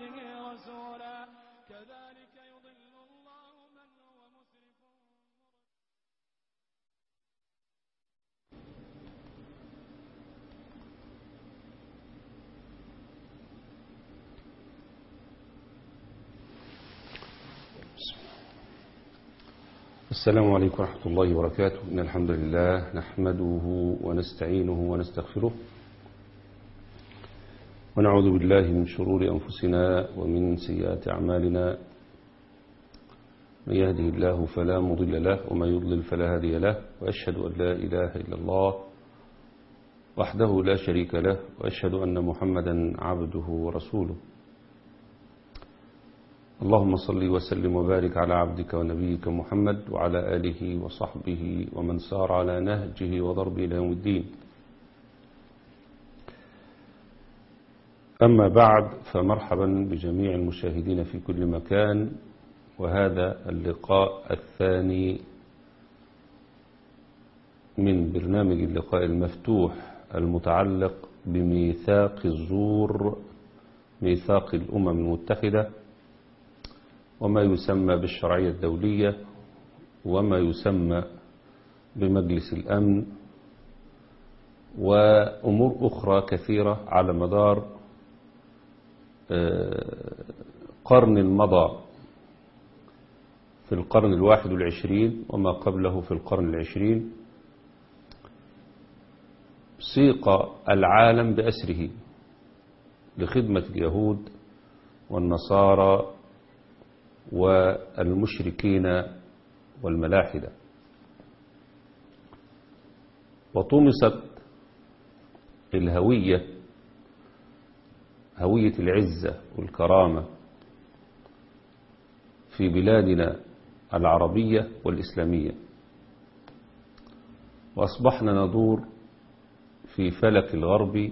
بعده رسولا كذلك يضل الله من هو مسرف السلام عليكم ورحمة الله وبركاته إن الحمد لله نحمده ونستعينه ونستغفره ونعوذ بالله من شرور أنفسنا ومن سيئات أعمالنا من يهده الله فلا مضل له ومن يضلل فلا هادي له وأشهد أن لا إله إلا الله وحده لا شريك له وأشهد أن محمدا عبده ورسوله اللهم صل وسلم وبارك على عبدك ونبيك محمد وعلى آله وصحبه ومن سار على نهجه وضرب إلى يوم الدين أما بعد فمرحبا بجميع المشاهدين في كل مكان وهذا اللقاء الثاني من برنامج اللقاء المفتوح المتعلق بميثاق الزور ميثاق الأمم المتحدة وما يسمى بالشرعية الدولية وما يسمى بمجلس الأمن وأمور أخرى كثيرة على مدار قرن مضى في القرن الواحد والعشرين وما قبله في القرن العشرين سيق العالم بأسره لخدمة اليهود والنصارى والمشركين والملاحدة وطمست الهوية هوية العزة والكرامة في بلادنا العربية والإسلامية وأصبحنا ندور في فلك الغرب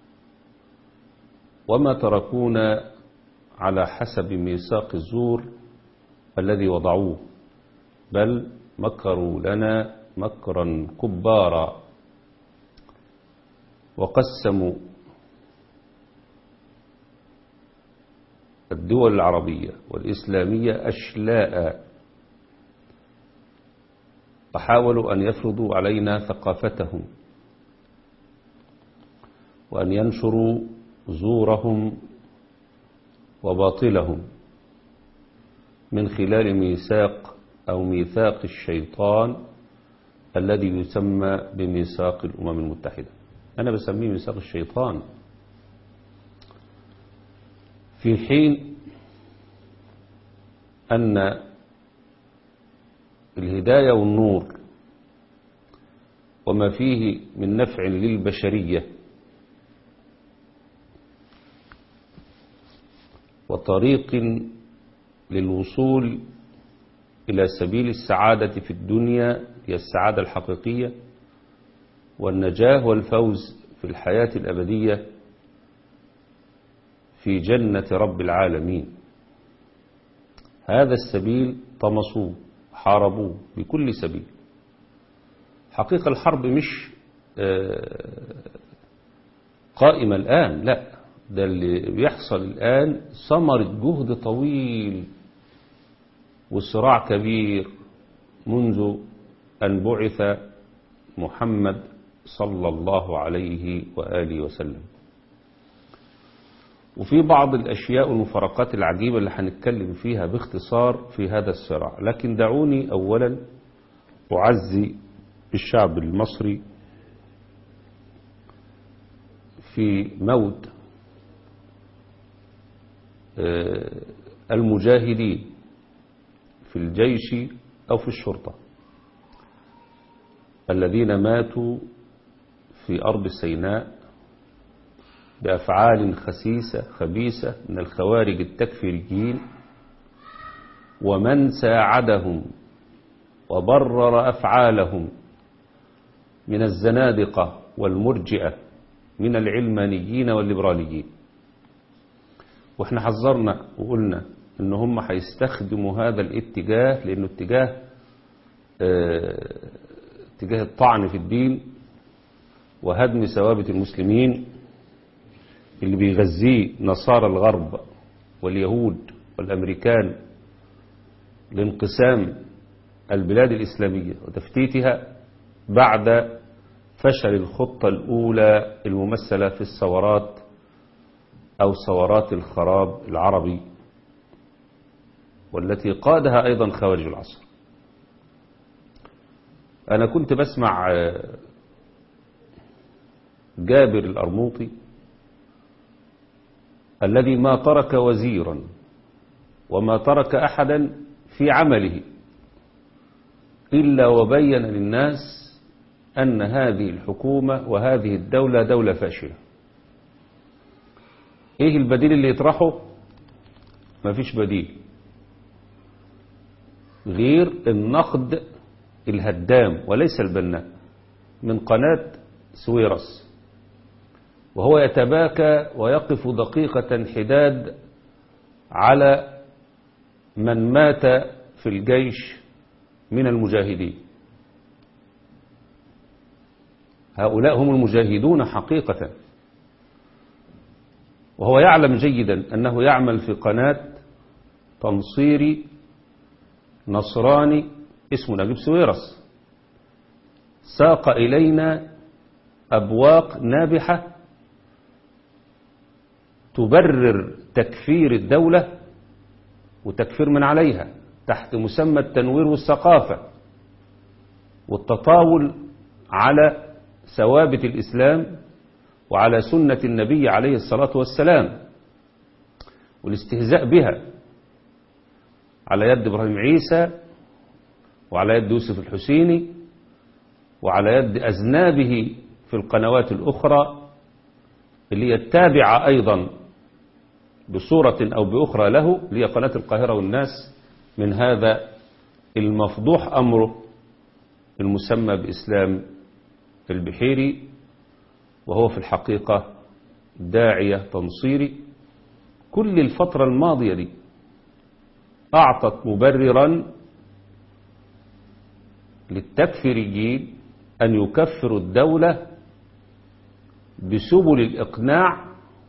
وما تركونا على حسب ميثاق الزور الذي وضعوه بل مكروا لنا مكرا كبارا وقسموا الدول العربية والإسلامية أشلاء وحاولوا أن يفرضوا علينا ثقافتهم وأن ينشروا زورهم وباطلهم من خلال ميثاق أو ميثاق الشيطان الذي يسمى بميثاق الأمم المتحدة أنا بسميه ميثاق الشيطان في حين أن الهداية والنور وما فيه من نفع للبشرية وطريق للوصول إلى سبيل السعادة في الدنيا هي السعادة الحقيقية والنجاة والفوز في الحياة الأبدية في جنة رب العالمين هذا السبيل طمسوه حاربوه بكل سبيل حقيقة الحرب مش قائمة الآن لا ده اللي بيحصل الآن ثمرة جهد طويل وصراع كبير منذ أن بعث محمد صلى الله عليه وآله وسلم وفي بعض الأشياء والمفارقات العجيبة اللي هنتكلم فيها باختصار في هذا الصراع لكن دعوني أولا أعزي الشعب المصري في موت المجاهدين في الجيش أو في الشرطة الذين ماتوا في أرض سيناء بأفعال خسيسة خبيثة من الخوارج التكفيريين ومن ساعدهم وبرر أفعالهم من الزنادقة والمرجئة من العلمانيين والليبراليين واحنا حذرنا وقلنا ان هم هيستخدموا هذا الاتجاه لانه اتجاه اه اتجاه الطعن في الدين وهدم ثوابت المسلمين اللي بيغذيه نصارى الغرب واليهود والأمريكان لانقسام البلاد الإسلامية وتفتيتها بعد فشل الخطة الأولى الممثلة في الثورات أو ثورات الخراب العربي والتي قادها أيضا خوارج العصر أنا كنت بسمع جابر الأرموطي الذي ما ترك وزيرا وما ترك أحدا في عمله إلا وبين للناس أن هذه الحكومة وهذه الدولة دولة فاشلة إيه البديل اللي يطرحه ما فيش بديل غير النقد الهدام وليس البناء من قناة سويرس وهو يتباكى ويقف دقيقة حداد على من مات في الجيش من المجاهدين هؤلاء هم المجاهدون حقيقة وهو يعلم جيدا أنه يعمل في قناة تنصيري نصراني اسمه نجيب سويرس ساق إلينا أبواق نابحة تبرر تكفير الدولة وتكفير من عليها تحت مسمى التنوير والثقافة والتطاول على ثوابت الإسلام وعلى سنة النبي عليه الصلاة والسلام والاستهزاء بها على يد إبراهيم عيسى وعلى يد يوسف الحسيني وعلى يد أذنابه في القنوات الأخرى اللي يتابع أيضا بصورة أو بأخرى له اللي هي قناة القاهرة والناس من هذا المفضوح أمره المسمى بإسلام البحيري وهو في الحقيقة داعية تنصيري كل الفترة الماضية دي أعطت مبررا للتكفيريين أن يكفروا الدولة بسبل الإقناع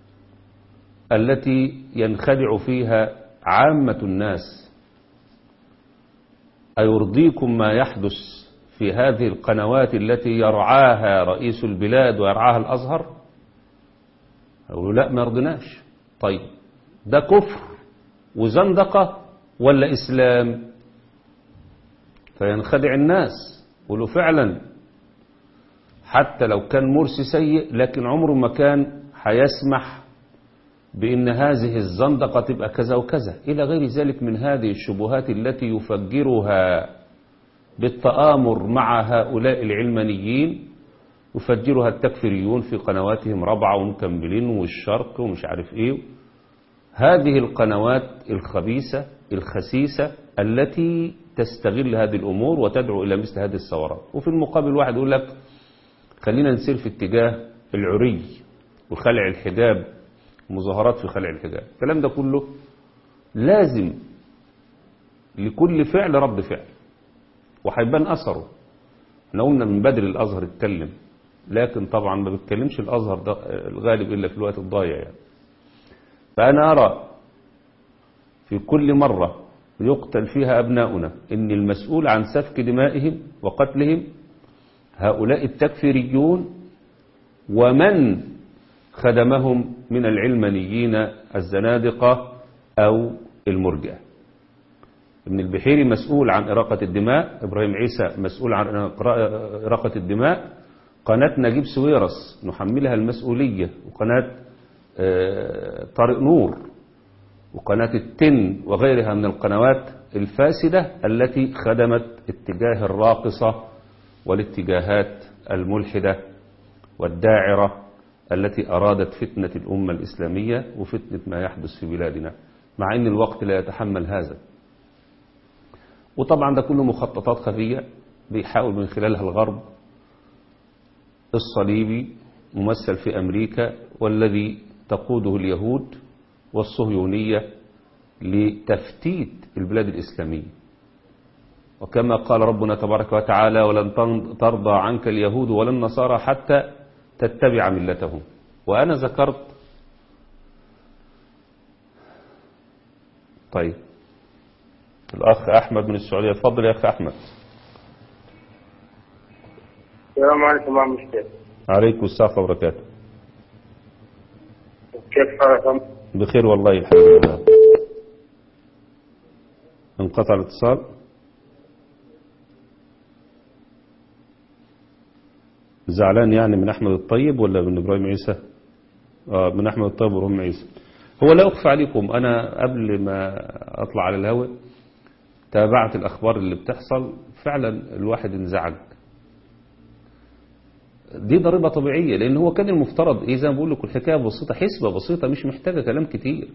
التي ينخدع فيها عامة الناس أيرضيكم ما يحدث في هذه القنوات التي يرعاها رئيس البلاد ويرعاها الأزهر أقول لا ما يرضناش طيب ده كفر وزندقة ولا إسلام فينخدع الناس ولو فعلا حتى لو كان مرسي سيء لكن عمره ما كان هيسمح بأن هذه الزندقة تبقى كذا وكذا إلى غير ذلك من هذه الشبهات التي يفجرها بالتآمر مع هؤلاء العلمانيين يفجرها التكفيريون في قنواتهم ربعة ومكملين والشرق ومش عارف ايه هذه القنوات الخبيثة الخسيسة التي تستغل هذه الأمور وتدعو إلى مثل هذه الثورات وفي المقابل واحد يقول لك خلينا نسير في اتجاه العري وخلع الحجاب مظاهرات في خلع الحجاب الكلام ده كله لازم لكل فعل رد فعل وهيبان أثره احنا قلنا من بدري الأزهر اتكلم لكن طبعا ما بيتكلمش الأزهر ده الغالب إلا في الوقت الضايع يعني فأنا أرى في كل مرة يقتل فيها أبناؤنا إن المسؤول عن سفك دمائهم وقتلهم هؤلاء التكفيريون ومن خدمهم من العلمانيين الزنادقة أو المرجئة ابن البحيري مسؤول عن إراقة الدماء إبراهيم عيسى مسؤول عن إراقة الدماء قناة نجيب سويرس نحملها المسؤولية وقناة طارق نور وقناة التن وغيرها من القنوات الفاسدة التي خدمت اتجاه الراقصة والاتجاهات الملحدة والداعرة التي أرادت فتنة الأمة الإسلامية وفتنة ما يحدث في بلادنا مع أن الوقت لا يتحمل هذا وطبعا ده كله مخططات خفية بيحاول من خلالها الغرب الصليبي ممثل في أمريكا والذي تقوده اليهود والصهيونية لتفتيت البلاد الإسلامية وكما قال ربنا تبارك وتعالى ولن ترضى عنك اليهود ولا النصارى حتى تتبع ملتهم وأنا ذكرت طيب الأخ أحمد من السعودية اتفضل يا أخ أحمد السلام عليكم ورحمة الله عليكم السلام وبركاته كيف حالكم؟ بخير والله الحمد لله انقطع الاتصال زعلان يعني من أحمد الطيب ولا من إبراهيم عيسى آه من أحمد الطيب وإبراهيم عيسى هو لا أخفى عليكم أنا قبل ما أطلع على الهواء تابعت الأخبار اللي بتحصل فعلا الواحد انزعج دي ضريبة طبيعية لأن هو كان المفترض إيه زي ما بقول لكم الحكاية بسيطة حسبة بسيطة مش محتاجة كلام كتير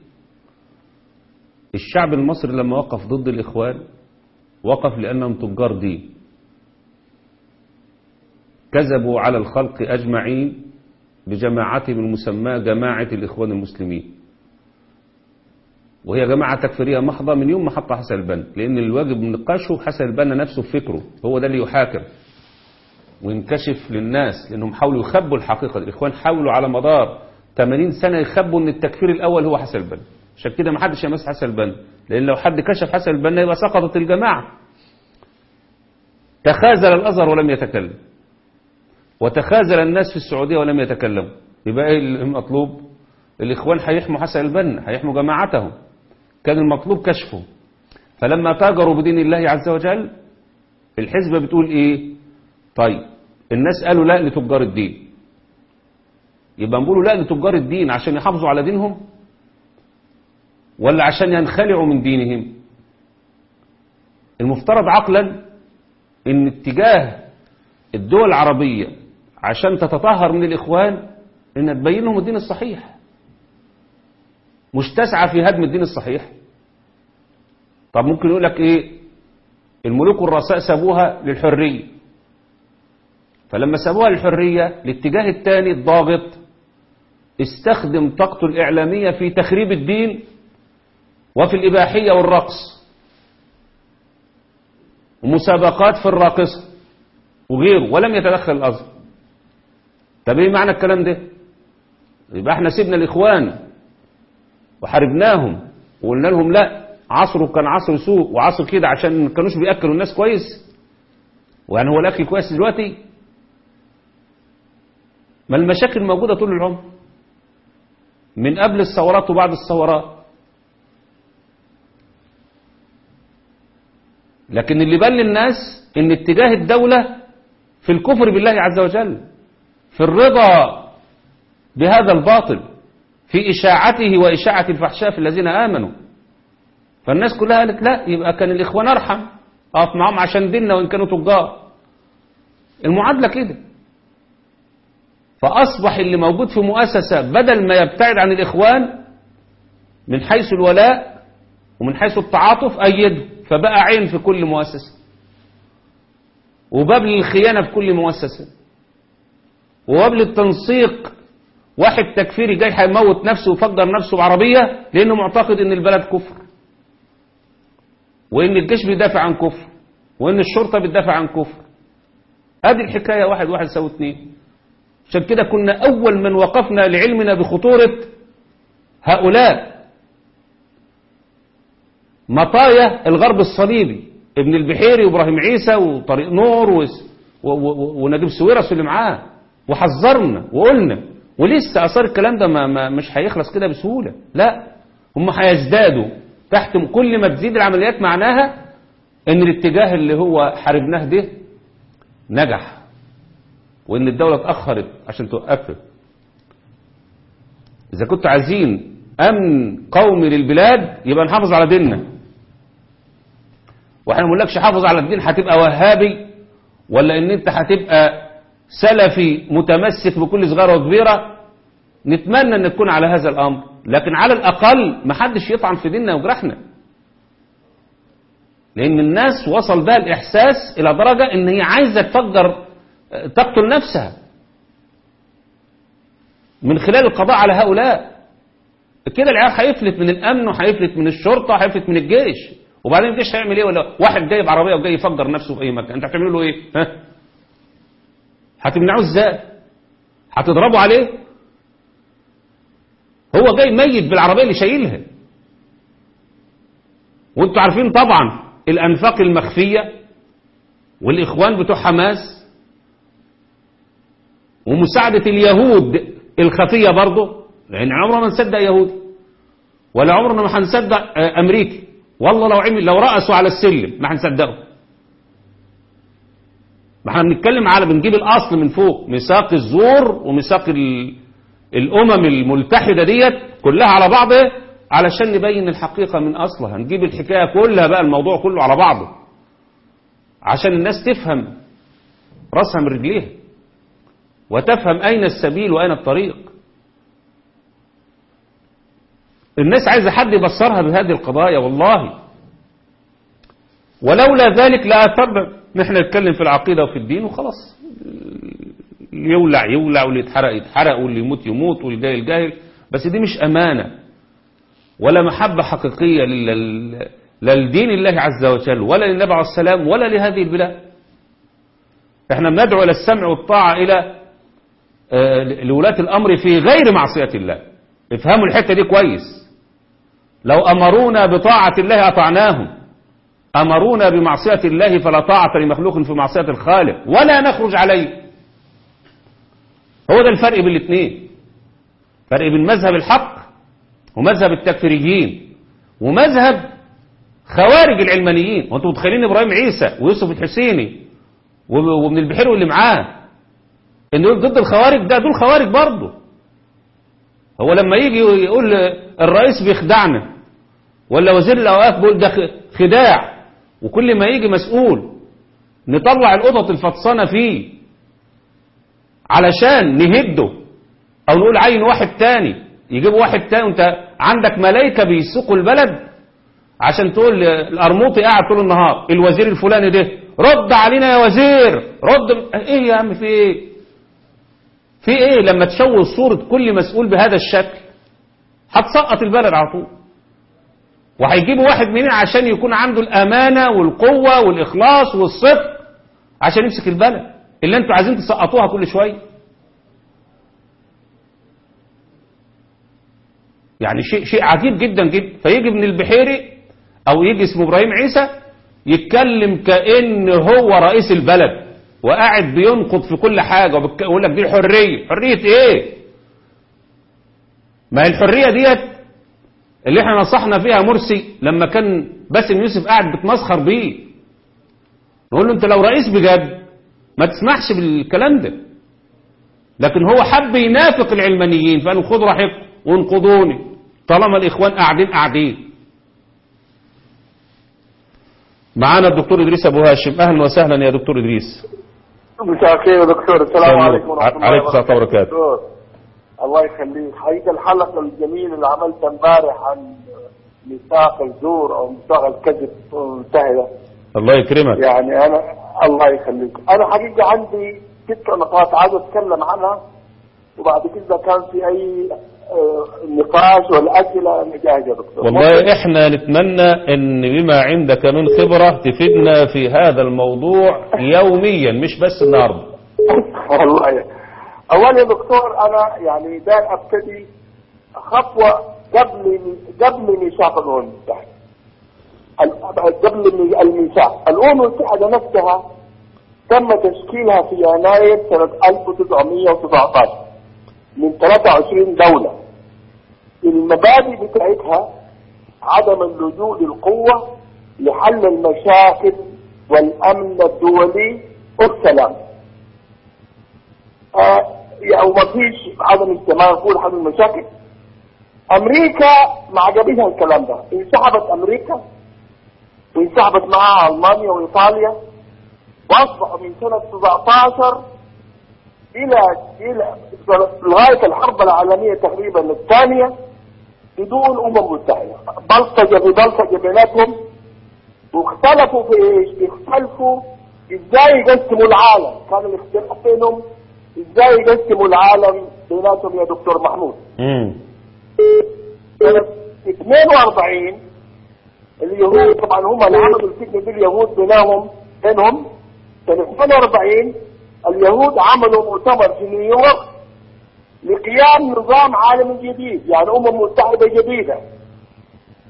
الشعب المصري لما وقف ضد الإخوان وقف لأنهم تجار دين كذبوا على الخلق أجمعين بجماعتهم المسماة جماعة الإخوان المسلمين وهي جماعة تكفيرية محضة من يوم ما حطها حسن البنا لأن الواجب من نقاشه حسن البنا نفسه في فكره هو ده اللي يحاكم وينكشف للناس لأنهم حاولوا يخبوا الحقيقة الإخوان حاولوا على مدار 80 سنة يخبوا أن التكفير الأول هو حسن البنا عشان كده ما حدش يمس حسن البنا لأن لو حد كشف حسن البنا يبقى سقطت الجماعة تخاذل الأزهر ولم يتكلم وتخاذل الناس في السعودية ولم يتكلموا يبقى ايه المطلوب الإخوان هيحموا حسن البنا هيحموا جماعتهم كان المطلوب كشفه فلما تاجروا بدين الله عز وجل الحزبة بتقول ايه طيب الناس قالوا لا لتجار الدين يبقى نقولوا لا لتجار الدين عشان يحافظوا على دينهم ولا عشان ينخلعوا من دينهم المفترض عقلا ان اتجاه الدول العربية عشان تتطهر من الإخوان إن تبين لهم الدين الصحيح مش تسعى في هدم الدين الصحيح طب ممكن يقول لك إيه الملوك والرؤساء سابوها للحرية فلما سابوها للحرية الاتجاه الثاني الضاغط استخدم طاقته الإعلامية في تخريب الدين وفي الإباحية والرقص ومسابقات في الراقصة وغيره ولم يتدخل الأزهر طب ايه معنى الكلام ده يبقى احنا سيبنا الإخوان وحاربناهم وقلنا لهم لا عصره كان عصر سوء وعصر كده عشان ما كانوش بيأكلوا الناس كويس ويعني هو الأكل كويس دلوقتي ما المشاكل موجودة طول العمر من قبل الثورات وبعد الثورات لكن اللي بان للناس ان اتجاه الدولة في الكفر بالله عز وجل في الرضا بهذا الباطل في إشاعته وإشاعة الفحشاء في الذين آمنوا فالناس كلها قالت لا يبقى كان الإخوان أرحم أقف معهم عشان ديننا وإن كانوا تجار المعادلة كده فأصبح اللي موجود في مؤسسة بدل ما يبتعد عن الإخوان من حيث الولاء ومن حيث التعاطف أيده فبقى عين في كل مؤسسة وباب للخيانة في كل مؤسسة وباب للتنسيق واحد تكفيري جاي هيموت نفسه ويفجر نفسه بعربية لأنه معتقد إن البلد كفر وإن الجيش بيدافع عن كفر وإن الشرطة بتدافع عن كفر هذه الحكاية واحد واحد سوى اتنين عشان كده كنا أول من وقفنا لعلمنا بخطورة هؤلاء مطايا الغرب الصليبي ابن البحيري وابراهيم عيسى وطريق نور و... و... و... ونجيب سويرس اللي معاه وحذرنا وقلنا ولسه اثار الكلام ده ما... ما مش هيخلص كده بسهوله لا هم هيزدادوا تحت كل ما تزيد العمليات معناها ان الاتجاه اللي هو حاربناه ده نجح وان الدوله اتاخرت عشان توقفه اذا كنت عايزين امن قومي للبلاد يبقى نحافظ على ديننا واحنا ما بنقولكش حافظ على الدين هتبقى وهابي ولا ان انت هتبقى سلفي متمسك بكل صغيره وكبيره نتمنى ان تكون على هذا الامر لكن على الاقل ما حدش يطعن في ديننا وجرحنا لان الناس وصل بها الاحساس الى درجه ان هي عايزه تفجر تقتل نفسها من خلال القضاء على هؤلاء كده العيال هيفلت من الامن وهيفلت من الشرطه وهيفلت من الجيش وبعدين الجيش هيعمل ايه ولا واحد جايب عربيه وجاي يفجر نفسه في اي مكان انت هتعمل له ايه ها هتمنعه ازاي هتضربه عليه هو جاي ميت بالعربيه اللي شايلها وانتوا عارفين طبعا الأنفاق المخفية والإخوان بتوع حماس ومساعدة اليهود الخفية برضه لأن عمرنا ما نصدق يهودي ولا عمرنا ما هنصدق آه، أمريكي والله لو عمل لو رأسوا على السلم ما هنصدقه ما احنا بنتكلم على بنجيب الأصل من فوق ميثاق الزور وميثاق ال- الأمم الملتحدة ديت كلها على بعضها علشان نبين الحقيقة من أصلها نجيب الحكاية كلها بقى الموضوع كله على بعضه عشان الناس تفهم راسها من رجليها وتفهم أين السبيل وأين الطريق الناس عايزة حد يبصرها بهذه القضايا والله ولولا ذلك لا طب نحن نتكلم في العقيدة وفي الدين وخلاص اللي يولع يولع واللي يتحرق يتحرق واللي يموت يموت والجاهل جاهل بس دي مش أمانة ولا محبة حقيقية لل- لا لدين الله عز وجل ولا للنبي عليه السلام ولا لهذه البلاد احنا بندعو إلى السمع والطاعة إلى آه، لولاة الأمر في غير معصية الله افهموا الحتة دي كويس لو أمرونا بطاعة الله أطعناهم أمرونا بمعصية الله فلا طاعة لمخلوق في معصية الخالق ولا نخرج عليه هو ده الفرق بين الاثنين فرق بين مذهب الحق ومذهب التكفيريين ومذهب خوارج العلمانيين وانتم متخيلين ابراهيم عيسى ويوسف الحسيني وب- وابن البحير واللي معاه ان دول ضد الخوارج ده دول خوارج برضه هو لما يجي يقول الرئيس بيخدعنا ولا وزير الاوقاف بيقول ده خ- خداع وكل ما يجي مسؤول نطلع القطط الفطسانه فيه علشان نهده او نقول عين واحد تاني يجيبوا واحد تاني وانت عندك ملايكه بيسوقوا البلد عشان تقول القرموطي قاعد طول النهار الوزير الفلاني ده رد علينا يا وزير رد ايه يا عم في ايه في ايه لما تشوه صورة كل مسؤول بهذا الشكل هتسقط البلد على طول وهيجيبوا واحد منين عشان يكون عنده الامانة والقوة والاخلاص والصدق عشان يمسك البلد اللي انتوا عايزين تسقطوها كل شوية يعني شيء شيء عجيب جدا جدا فيجي ابن البحيري او يجي اسمه ابراهيم عيسى يتكلم كأن هو رئيس البلد وقاعد بينقض في كل حاجة ويقول لك دي حرية حرية ايه ما هي الحرية ديت اللي احنا نصحنا فيها مرسي لما كان باسم يوسف قاعد بتمسخر بيه نقول له انت لو رئيس بجد ما تسمحش بالكلام ده لكن هو حب ينافق العلمانيين فقالوا خدوا راحتكم وانقضوني طالما الاخوان قاعدين قاعدين معانا الدكتور ادريس ابو هاشم اهلا وسهلا يا دكتور ادريس مساء الخير يا دكتور السلام السلام عليكم ورحمه الله عليكم السلام وبركاته. دكتور، الله يخليك حقيقه الحلقه الجميله اللي عملتها امبارح عن ميثاق الزور او ميثاق الكذب المنتهيه الله يكرمك يعني انا الله يخليك انا حقيقه عندي ست نقاط عايز اتكلم عنها وبعد كده كان في اي آه، نقاش ولا اسئله انا جاهز يا دكتور والله احنا نتمنى ان بما عندك من خبرة تفيدنا في هذا الموضوع يوميا مش بس النهارده والله يا. اولا يا دكتور انا يعني داير ابتدي خطوه قبل قبل ميثاق الامم المتحده ال- قبل الميثاق الامم المتحده نفسها تم تشكيلها في يناير سنه 1919 من 23 دوله المبادئ بتاعتها عدم اللجوء للقوه لحل المشاكل والامن الدولي والسلام آه، او ما فيش عدم اجتماع نقول حل المشاكل امريكا ما عجبتها الكلام ده انسحبت امريكا وانسحبت معها المانيا وايطاليا واصبحوا من سنه 19 الى الى لغايه الحرب العالميه تقريبا الثانيه بدون امم متحده بلطجه ببلطجه بيناتهم واختلفوا في ايش؟ اختلفوا ازاي يقسموا العالم كان الاختلاف بينهم ازاي يقسموا العالم بيناتهم يا دكتور محمود امم سنة 42 اليهود طبعا هم اللي عملوا الفتنة دي اليهود بينهم بينهم سنة 42 اليهود عملوا مؤتمر في نيويورك لقيام نظام عالمي جديد يعني أمم متحدة جديدة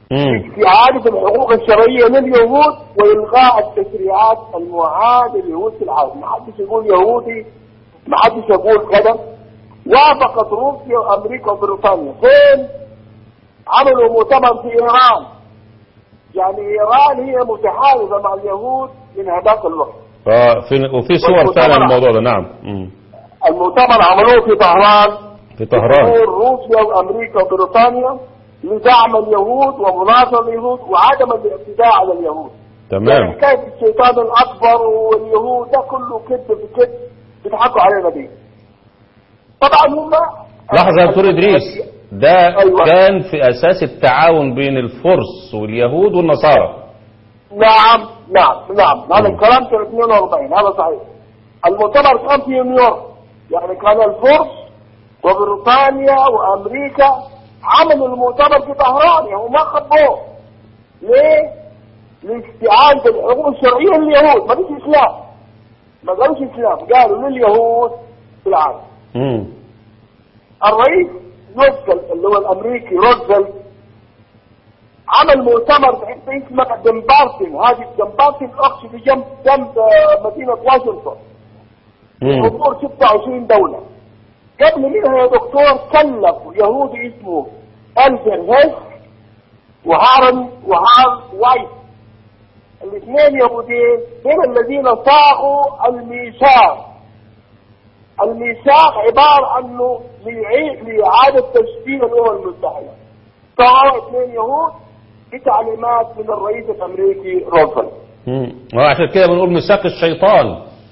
مم. استعادة الحقوق الشرعية لليهود وإلغاء التشريعات المعادة لليهود في العالم ما حدش يقول يهودي ما حدش يقول كذا وافقت روسيا وأمريكا وبريطانيا فين عملوا مؤتمر في إيران يعني إيران هي متحالفة مع اليهود من هذاك الوقت آه في وفي صور فعلا الموضوع ده نعم مم. المؤتمر عملوه في طهران في طهران بحضور روسيا وامريكا وبريطانيا لدعم اليهود ومناصرة اليهود وعدم الاعتداء على اليهود يعني تمام حكايه الشيطان الاكبر واليهود ده كله كذب في كذب بيضحكوا علينا بيه طبعا هم لحظة يا دكتور إدريس ده أيوة. كان في أساس التعاون بين الفرس واليهود والنصارى نعم نعم نعم هذا مم. الكلام كان 42 هذا صحيح المؤتمر كان في نيويورك يعني كان الفرس وبريطانيا وامريكا عملوا المؤتمر في طهران يعني وما خبوه ليه؟ لاستعادة الحقوق الشرعية لليهود ما فيش اسلام ما قالوش اسلام قالوا لليهود في العالم مم. الرئيس روزفلت اللي هو الامريكي روزفلت عمل مؤتمر في حته اسمها دمبارتن هذه دمبارتن اخش في جنب جنب آه، مدينه واشنطن مم. حضور 26 دوله قبل منها يا دكتور كلفوا يهودي اسمه الفر هيس وهارن وهار وايت الاثنين يهودين هم الذين صاغوا الميثاق الميثاق عبارة عنه ليعيد لإعادة تشكيل الأمم المتحدة صاروا اثنين يهود بتعليمات من الرئيس الأمريكي روزفلت مم. وعشان كده بنقول ميثاق الشيطان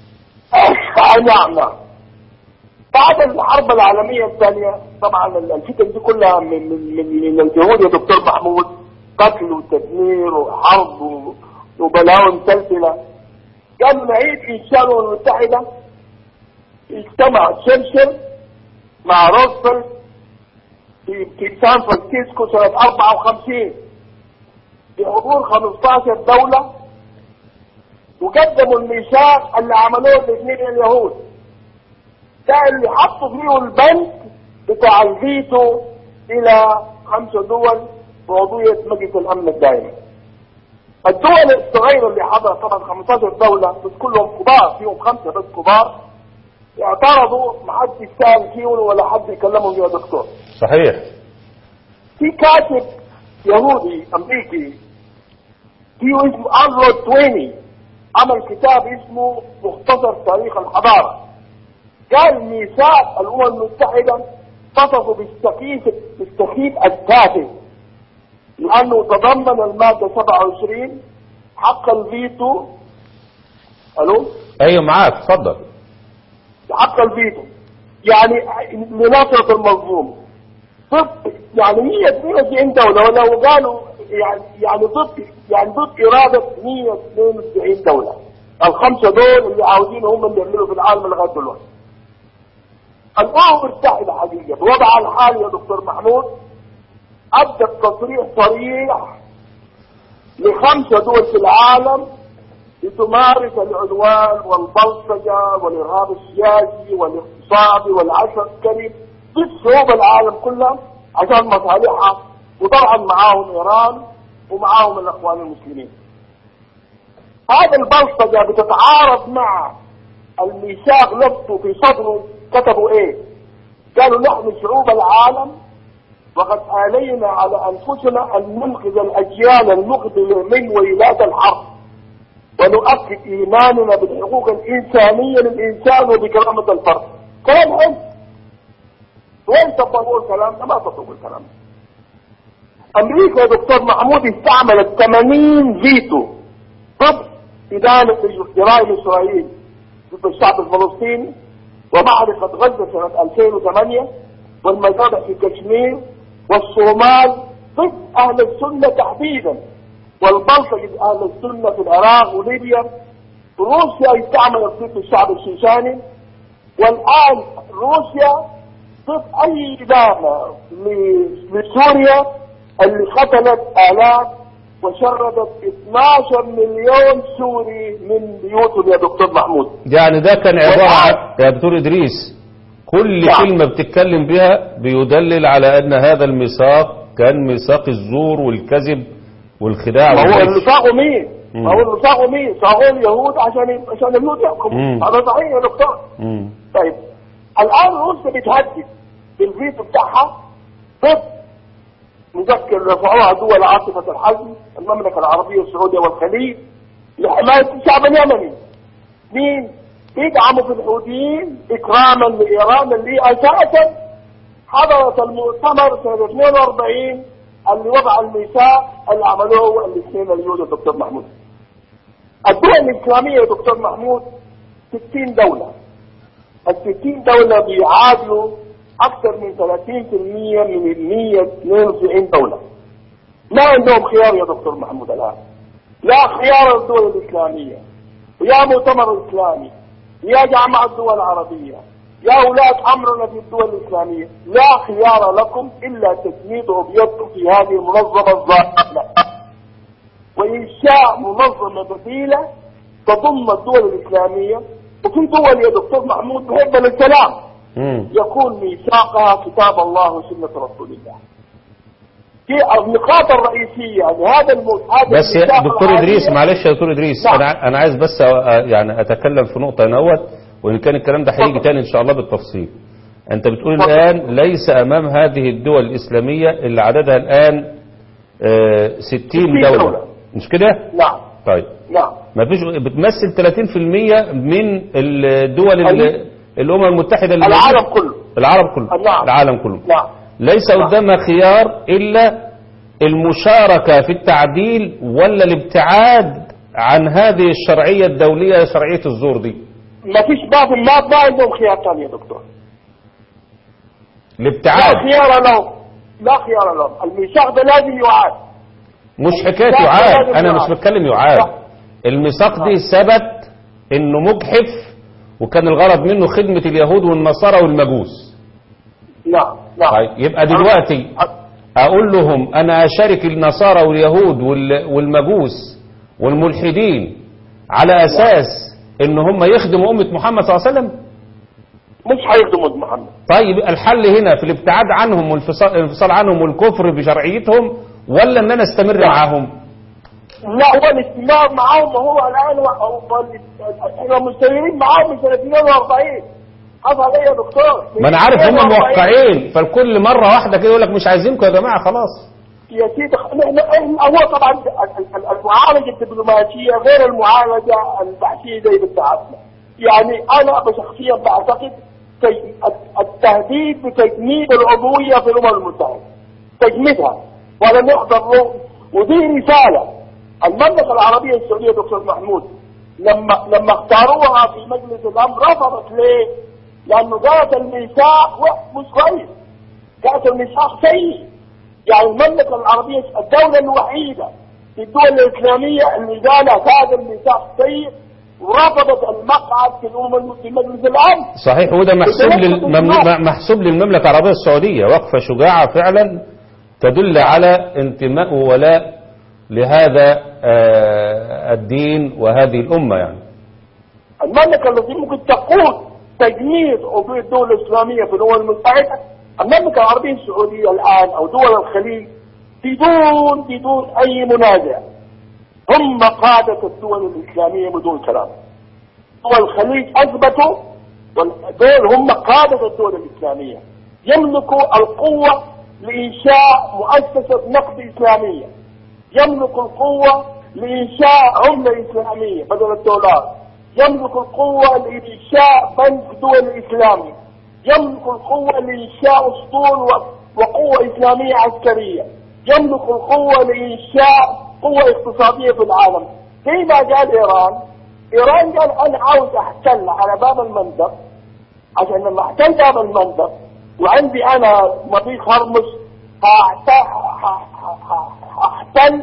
آه، نعم نعم بعد الحرب العالمية الثانية طبعا الفتن دي كلها من من من, من اليهود يا دكتور محمود قتل وتدمير وحرب و- وبلاوي مسلسلة قالوا نعيد إنشاء الأمم المتحدة اجتمع تشرشل مع روزفلت في في سان فرانسيسكو سنة 54 بحضور 15 دولة وقدموا الميثاق اللي عملوه الاثنين اليهود ده اللي حطوا فيه البند بتاع الفيتو الى خمسة دول بعضوية مجلس الامن الدائمي الدول الصغيرة اللي حضرت طبعا 15 دولة بس كلهم كبار فيهم خمسة بس كبار اعترضوا ما حد سأل فيهم ولا حد يكلمهم يا دكتور صحيح في كاتب يهودي امريكي فيه اسمه ارلود تويني عمل كتاب اسمه مختصر تاريخ الحضارة قال ميثاق الامم المتحدة وصفه بالسخيف بالسخيف التافه لانه تضمن المادة 27 حق الفيتو الو ايوه معاك اتفضل حق الفيتو يعني لنصرة المظلوم ضد يعني 192 دولة ولو قالوا يعني يعني ضد يعني ضد إرادة 192 دولة الخمسة دول اللي عاوزين هم اللي يعملوا في العالم لغاية دلوقتي الأمم المتحدة حقيقة بوضع الحالي يا دكتور محمود أدت تصريح صريح لخمسة دول في العالم لتمارس العدوان والبلطجة والإرهاب السياسي والاقتصادي والعسكري ضد شعوب العالم كلها عشان مصالحها وطبعا معاهم إيران ومعاهم الأخوان المسلمين هذا البلطجة بتتعارض مع الميثاق نفسه في صدره كتبوا ايه قالوا نحن شعوب العالم وقد آلينا على أنفسنا أن ننقذ الأجيال المقبلة من ويلات الحرب ونؤكد إيماننا بالحقوق الإنسانية للإنسان وبكرامة الفرد كلام حلو وين تطبقوا الكلام ده ما تطبقوا الكلام ده أمريكا يا دكتور محمود استعملت 80 فيتو ضد إدانة جرائم إسرائيل ضد الشعب الفلسطيني ومعركة غزة سنة 2008 والمذابح في كشمير والصومال ضد أهل السنة تحديدا والبلطجة ضد أهل السنة في العراق وليبيا روسيا استعملت ضد الشعب الشيشاني والآن روسيا ضد أي إدانة ل- لسوريا اللي قتلت آلاف وشردت 12 مليون سوري من بيوتهم يا دكتور محمود يعني ده كان عبارة عن يا دكتور إدريس كل نعم. كلمة بتتكلم بها بيدلل على أن هذا الميثاق كان ميثاق الزور والكذب والخداع ما هو والغش. اللي صاغوا مين؟ مم. ما هو اللي صاغوا مين؟ صاغوا اليهود عشان عشان اليهود مم. يحكموا هذا صحيح يا دكتور مم. طيب الان روسيا بتهدد بالفيتو بتاعها ضد نذكر رفعوها دول عاصفه الحزم المملكه العربيه السعوديه والخليج لحمايه الشعب اليمني مين؟ بيدعموا في الحوثيين اكراما لايران اللي اساسا حضرت المؤتمر سنه 42 اللي وضع الميثاق اللي عملوه الاثنين اليهود الدكتور محمود الدول الاسلاميه يا دكتور محمود 60 دوله ال 60 دولة بيعادلوا أكثر من 30% من ال 192 دولة. ما عندهم خيار يا دكتور محمود الآن. لا خيار الدول الإسلامية ويا مؤتمر الإسلامي يا جامعة الدول العربية يا ولاة أمرنا في الدول الإسلامية لا خيار لكم إلا تسميد بيدكم في هذه المنظمة الظالمة وإنشاء منظمة بديلة تضم الدول الإسلامية وفي دول يا دكتور محمود تحب السلام مم. يكون ميثاقها كتاب الله وسنة رسول الله في النقاط الرئيسية لهذا الموت هذا بس يا الميثاق دكتور العالمي- ادريس معلش يا دكتور ادريس نعم. انا انا عايز بس أ- يعني اتكلم في نقطه نوت وان كان الكلام ده هيجي اتفضل. تاني ان شاء الله بالتفصيل انت بتقول اتفضل. الان ليس امام هذه الدول الاسلاميه اللي عددها الان آه، 60 دوله دولة. مش كده نعم طيب نعم ما فيش بتمثل 30% من الدول ال- أيوة. الامم المتحده اللي العالم كله العرب كله نعم. العالم كله نعم ليس نعم. قدامها خيار إلا المشاركة في التعديل ولا الابتعاد عن هذه الشرعية الدولية شرعية الزور دي ما فيش باب ما ما عندهم خيار ثاني يا دكتور لا الابتعاد خيار لهم لا خيار لهم الميثاق ده لازم يعاد مش حكاية لا، يعاد لازم أنا يعاد. مش بتكلم يعاد لا. الميثاق دي ثبت إنه مجحف وكان الغرض منه خدمة اليهود والنصارى والمجوس نعم نعم طيب يبقى دلوقتي أ- أقول لهم أنا أشارك النصارى واليهود وال- والمجوس والملحدين على أساس إن هم يخدموا أمة محمد صلى الله عليه وسلم مش هيخدموا محمد طيب الحل هنا في الابتعاد عنهم والانفصال الانفصال عنهم والكفر بشرعيتهم ولا ان انا استمر لا. معاهم لا هو الاستمرار معاهم ما هو الان هو- هو- احنا مستمرين معاهم من سنه 42 حصل ايه يا دكتور؟ ما انا عارف هم 42 موقعين فالكل مره واحده كده يقول لك مش عايزينكم يا جماعه خلاص يا سيدي احنا احنا- هو طبعا ال- ال- المعالجه الدبلوماسيه غير المعالجه البحثيه زي بتاعتنا يعني انا شخصيا بعتقد تج- التهديد بتجميد العضويه في الامم المتحده تجميدها ولم يحضر له ودي رساله المملكه العربيه السعوديه دكتور محمود لما لما اختاروها في مجلس الامن رفضت ليه؟ لانه قالت الميثاق و- مش كويس قالت الميثاق سيء يعني المملكة العربية الدولة الوحيدة في الدول الإسلامية اللي قالت هذا الميثاق سيء ورفضت المقعد في الأمم في مجلس الأمن صحيح وده محسوب وده لل... يحدث مم- الناس. محسوب للمملكه العربيه السعوديه وقفه شجاعه فعلا تدل على انتماء وولاء لهذا آه، الدين وهذه الامه يعني المملكة التي ممكن تقود تجميد عضوية الدولة الإسلامية في الأمم المتحدة المملكة العربية السعودية الآن أو دول الخليج بدون بدون أي منازع هم قادة الدول الإسلامية بدون كلام دول الخليج أثبتوا دول هم قادة الدول الإسلامية يملكوا القوة لإنشاء مؤسسة نقد إسلامية يملك القوة لإنشاء عملة إسلامية بدل الدولار يملك القوة لإنشاء بنك دول إسلامي يملك القوة لإنشاء أسطول و- وقوة إسلامية عسكرية يملك القوة لإنشاء قوة اقتصادية في العالم زي ما قال إيران إيران قال أنا عاوز أحتل على باب المندب عشان لما احتل باب المندب وعندي أنا مضيق هرمز هأحت- ه- ه- ه- هحتل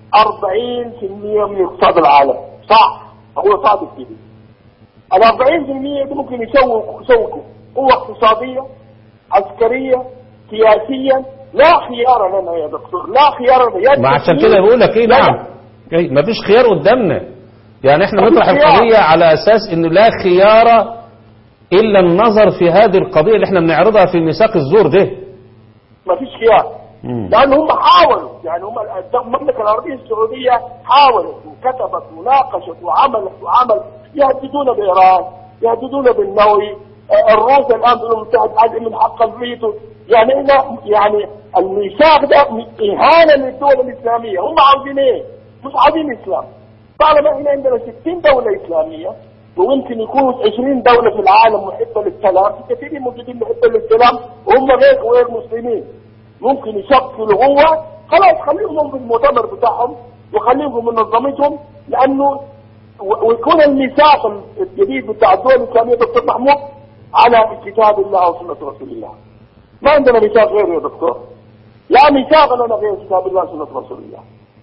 40% من اقتصاد العالم صح هو صادق كده ال 40% دي ممكن يسووا يسووا قوة اقتصادية عسكرية سياسيا لا خيار لنا يا دكتور لا خيار لنا يا ما عشان تسليم كده بقول لك ايه لا. نعم إيه، مفيش خيار قدامنا يعني احنا مفيش نطرح خيار. القضيه على اساس انه لا خيار الا النظر في هذه القضيه اللي احنا بنعرضها في ميثاق الزور ده ما فيش خيار مم. لان هم حاولوا يعني هم المملكه العربيه السعوديه حاولت وكتبت وناقشت وعملت وعمل يهددون بايران يهددون بالنووي آه، الروس الان بالامم المتحده عايزين من حق الفيتو يعني هنا يعني الميثاق ده اهانه للدول الاسلاميه هم عاوزين ايه؟ مش عاوزين اسلام طالما احنا عندنا 60 دوله اسلاميه ويمكن يكونوا 20 دوله في العالم محبه للسلام في كثيرين موجودين محبه للسلام وهم غير غير مسلمين ممكن يشكلوا هو خلاص خليهم في المؤتمر بتاعهم وخليهم في منظمتهم لانه و- ويكون الميثاق الجديد بتاع الدول الاسلاميه دكتور محمود على كتاب الله وسنه رسول الله. ما عندنا ميثاق غيره يا دكتور. لا ميثاق لنا غير كتاب الله وسنه رسول الله.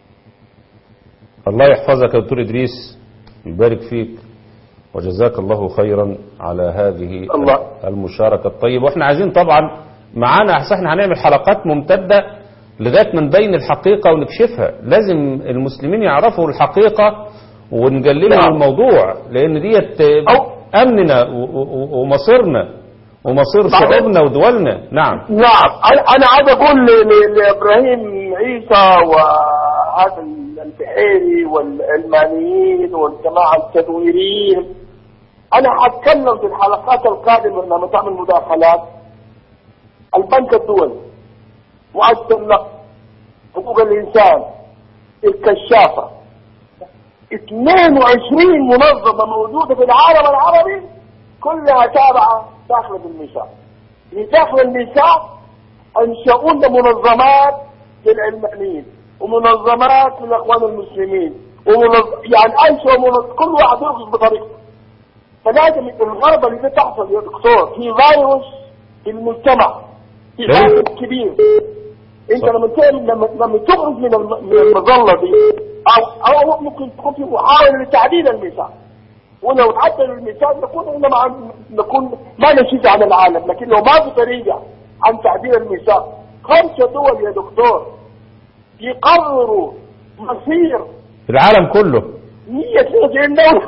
الله يحفظك يا دكتور إدريس يبارك فيك وجزاك الله خيرا على هذه الله. المشاركة الطيبة واحنا عايزين طبعا معانا أحسن احنا هنعمل حلقات ممتدة لغاية ما نبين الحقيقة ونكشفها لازم المسلمين يعرفوا الحقيقة ونجللهم نعم. الموضوع لأن ديت أو- أمننا و- و- ومصيرنا ومصير بعدين- شعوبنا ودولنا نعم نعم انا أنا عايز اقول ل- ل- لابراهيم عيسى وهذا البحيري والعلمانيين والجماعه التدويريين انا هتكلم في الحلقات القادمه لما تعمل مداخلات البنك الدولي مؤسسه النقد حقوق الانسان الكشافه 22 منظمه موجوده في العالم العربي كلها تابعه داخل الميثاق داخل الميثاق انشأوا لنا منظمات للعلمانيين ومنظمات للاخوان المسلمين ومنظ... يعني انشأوا منظ... كل واحد يرقص بطريقته فلازم الغربة اللي بتحصل يا دكتور في فيروس في المجتمع في ليه؟ فيروس كبير انت صح. لما تعمل لما لما تخرج من الم- من المظله دي او او ممكن تكون في محاوله لتعديل الميثاق ولو تعدل الميثاق نكون احنا مع نكون ما نشيد عن العالم لكن لو ما في طريقه عن تعديل الميثاق خمسه دول يا دكتور يقرروا مصير العالم كله 192 دوله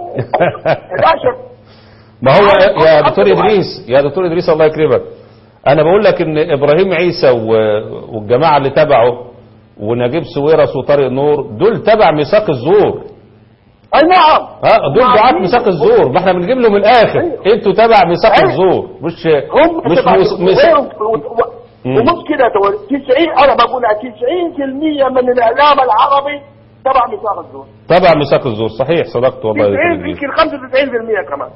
11 ما هو يا- يا دكتور إدريس يا دكتور إدريس الله يكرمك أنا بقول لك إن إبراهيم عيسى و- والجماعة اللي تبعه ونجيب سويرس وطارق نور دول تبع ميثاق الزور اي نعم ها دول دعاة ميثاق الزور ما احنا بنجيب له من الآخر أيوه. انتوا تبع ميثاق أيوه. الزور مش هم مش تبع- مس- مس- و- و- مم. ومش كده تو- 90 انا بقولها 90% من الاعلام العربي تبع ميثاق الزور تبع ميثاق الزور صحيح صدقت والله يا دكتور 90 إدريس يمكن 95% كمان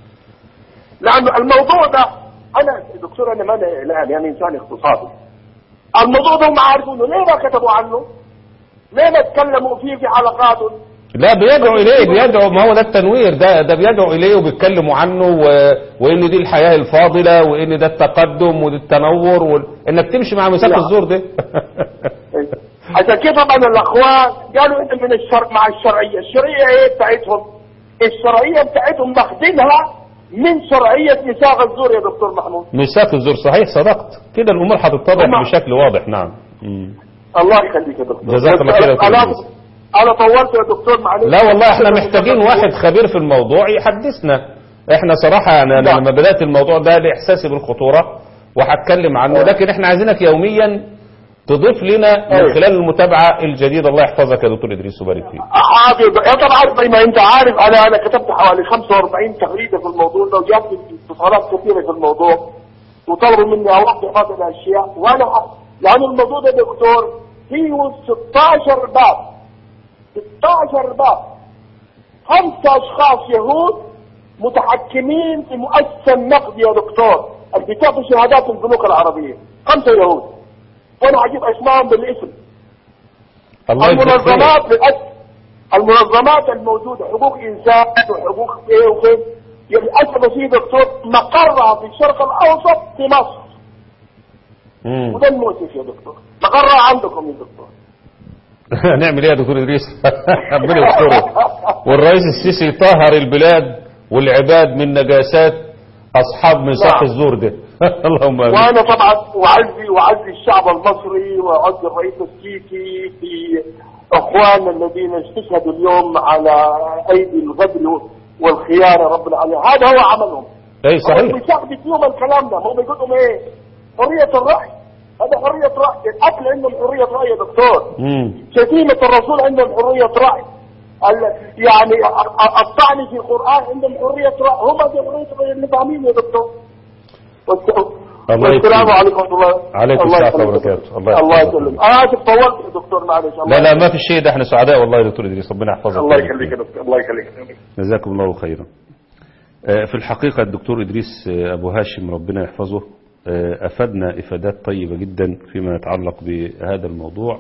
لانه الموضوع ده انا دكتور انا ما انا اعلامي انا انسان اقتصادي الموضوع ده هم عارفينه ليه ما كتبوا عنه؟ ليه ما تكلموا فيه في حلقاتهم؟ لا بيدعو إليه بيدعو ما هو ده التنوير ده ده بيدعو إليه وبيتكلموا عنه و... وإن دي الحياة الفاضلة وإن ده التقدم وده التنور وال... إنك تمشي مع ميثاق لا. الزور ده عشان كده طبعا الاخوان قالوا انت من الشرع مع الشرعيه، الشرعيه ايه بتاعتهم؟ الشرعيه بتاعتهم ماخدينها من شرعيه ميثاق الزور يا دكتور محمود. ميثاق الزور صحيح صدقت كده الأمور هتتضح هم- بشكل واضح نعم مم. الله يخليك يا دكتور. جزاك الله خير يا دكتور انا إدريس. انا طولت يا دكتور معلش لا والله احنا محتاجين واحد خبير في الموضوع يحدثنا احنا صراحة يعني انا لا. لما بدأت الموضوع ده لإحساسي بالخطورة وهتكلم عنه لكن احنا عايزينك يوميا تضيف لنا من أيوة. خلال المتابعة الجديدة الله يحفظك يا دكتور إدريس وبارك فيك عادي يا طبعا زي ما انت عارف انا انا كتبت حوالي 45 تغريده في الموضوع ده وجاتني اتصالات كثيره في الموضوع وطلبوا مني اوضح بعض الاشياء وانا ح- لان الموضوع ده دكتور فيه 16 باب 16 باب خمسة اشخاص يهود متحكمين في مؤسسة النقد يا دكتور اللي بتعطي شهادات البنوك العربية خمسة يهود وانا هجيب اسمائهم بالاسم الله يجزيك خير المنظمات للأسف المنظمات الموجودة حقوق إنسان وحقوق إيه وكيف للأسف يا دكتور مقرها في الشرق الأوسط في مصر مم. وده المؤسف يا دكتور مقرها عندكم يا دكتور هنعمل ايه يا دكتور إدريس ربنا يستره والرئيس السيسي طهر البلاد والعباد من نجاسات أصحاب ميثاق نعم. الزور ده اللهم آمين وأنا طبعا وعزي وعزي الشعب المصري وعزي الرئيس السيسي في إخواننا الذين استشهدوا اليوم على أيدي الغدر والخيانة رب العالمين هذا هو عملهم اي صحيح الميثاق بيديهم الكلام ده هم بيقول لهم ايه؟ حرية الرأي هذا حرية رأي الأكل عندهم حرية رأي يا دكتور مم. شتيمة الرسول عندهم حرية رأي ال- يعني ا- ا- الطعن في القرآن عندهم حرية رأي هم عندهم حرية رأي اللي فاهمين يا دكتور والس- الله والسلام يكرمك. عليكم ورحمة الله عليكم الله السلام يسلمك. وبركاته. الله الله يحفظك. يسلمك آه آسف طولت يا دكتور معلش الله لا لا ما يسلمك. في شيء ده احنا سعداء والله يا دكتور ادريس ربنا يحفظك الله يخليك يا دكتور الله يخليك جزاكم الله خيرا آه، في الحقيقة الدكتور إدريس آه، أبو هاشم ربنا يحفظه آه، أفادنا إفادات طيبة جدا فيما يتعلق بهذا الموضوع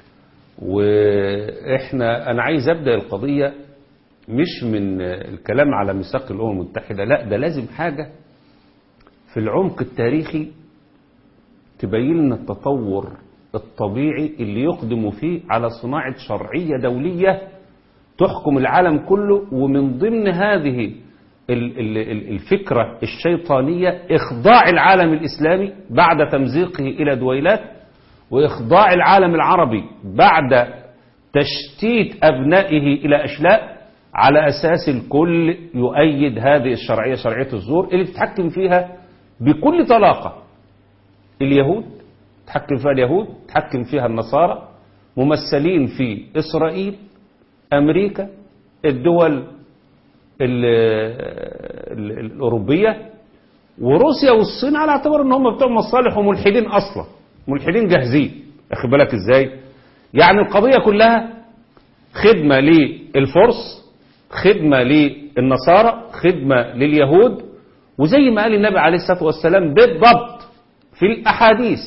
وإحنا أنا عايز أبدأ القضية مش من آه، الكلام على ميثاق الأمم المتحدة لا ده لازم حاجة في العمق التاريخي تبين لنا التطور الطبيعي اللي يقدم فيه على صناعة شرعية دولية تحكم العالم كله ومن ضمن هذه ال- ال- ال- الفكرة الشيطانية إخضاع العالم الإسلامي بعد تمزيقه إلى دويلات وإخضاع العالم العربي بعد تشتيت أبنائه إلى أشلاء على أساس الكل يؤيد هذه الشرعية شرعية الزور اللي تتحكم فيها بكل طلاقة اليهود تحكم فيها اليهود تحكم فيها النصارى ممثلين في إسرائيل أمريكا الدول ال ال الأوروبية وروسيا والصين على اعتبار ان هم بتوع مصالح وملحدين اصلا ملحدين جاهزين اخد بالك ازاي يعني القضية كلها خدمة للفرس خدمة للنصارى خدمة لليهود وزي ما قال النبي عليه الصلاة والسلام بالضبط في الأحاديث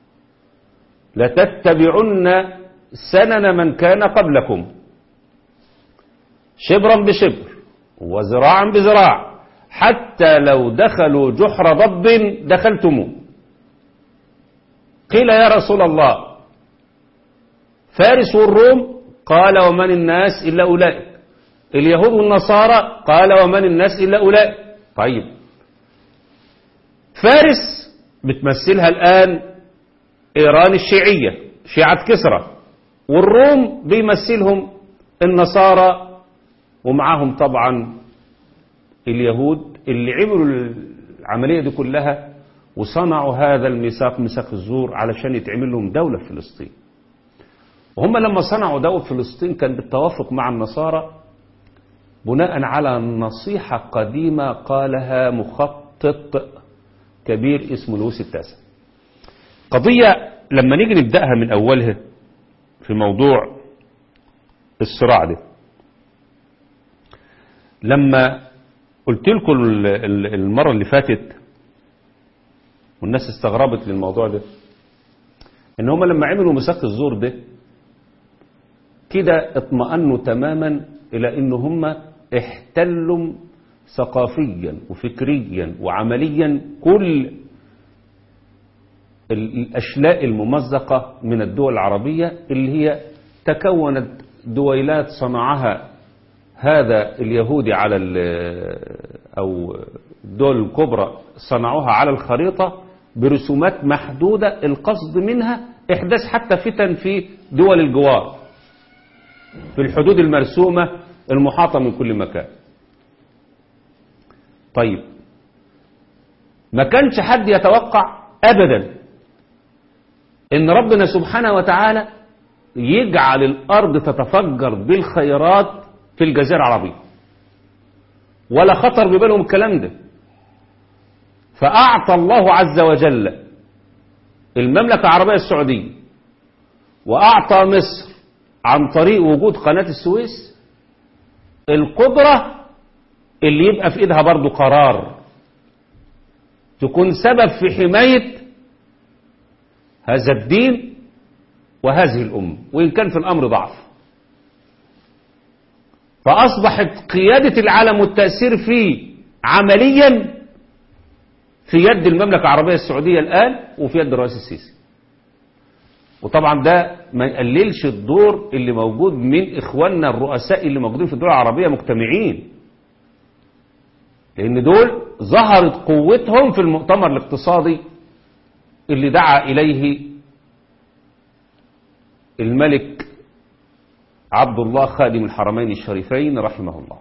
لتتبعن سنن من كان قبلكم شبرا بشبر وذراعا بذراع حتى لو دخلوا جحر ضب دخلتموه قيل يا رسول الله فارس والروم قال ومن الناس إلا أولئك اليهود والنصارى قال ومن الناس إلا أولئك طيب فارس بتمثلها الآن إيران الشيعية شيعة كسرى والروم بيمثلهم النصارى ومعاهم طبعا اليهود اللي عملوا العملية دي كلها وصنعوا هذا الميثاق ميثاق الزور علشان يتعمل لهم دولة في فلسطين وهم لما صنعوا دولة في فلسطين كان بالتوافق مع النصارى بناء على نصيحة قديمة قالها مخطط كبير اسمه لويس التاسع قضية لما نيجي نبدأها من أولها في موضوع الصراع ده لما قلت لكم ال- ال- المرة اللي فاتت والناس استغربت للموضوع ده ان هم لما عملوا ميثاق الزور ده كده اطمأنوا تماما الى ان هم احتلوا ثقافيا وفكريا وعمليا كل ال- الاشلاء الممزقة من الدول العربية اللي هي تكونت دويلات صنعها هذا اليهودي على ال- أو الدول الكبرى صنعوها على الخريطة برسومات محدودة القصد منها إحداث حتى فتن في دول الجوار في الحدود المرسومة المحاطة من كل مكان طيب ما كانش حد يتوقع أبدا إن ربنا سبحانه وتعالى يجعل الأرض تتفجر بالخيرات في الجزيرة العربية ولا خطر ببالهم الكلام ده فأعطى الله عز وجل المملكة العربية السعودية وأعطى مصر عن طريق وجود قناة السويس القدرة اللي يبقى في إيدها برضو قرار تكون سبب في حماية هذا الدين وهذه الأمة وإن كان في الأمر ضعف فأصبحت قيادة العالم والتأثير فيه عمليا في يد المملكة العربية السعودية الآن وفي يد الرئيس السيسي وطبعا ده ما يقللش الدور اللي موجود من إخواننا الرؤساء اللي موجودين في الدول العربية مجتمعين لأن دول ظهرت قوتهم في المؤتمر الاقتصادي اللي دعا إليه الملك عبد الله خادم الحرمين الشريفين رحمه الله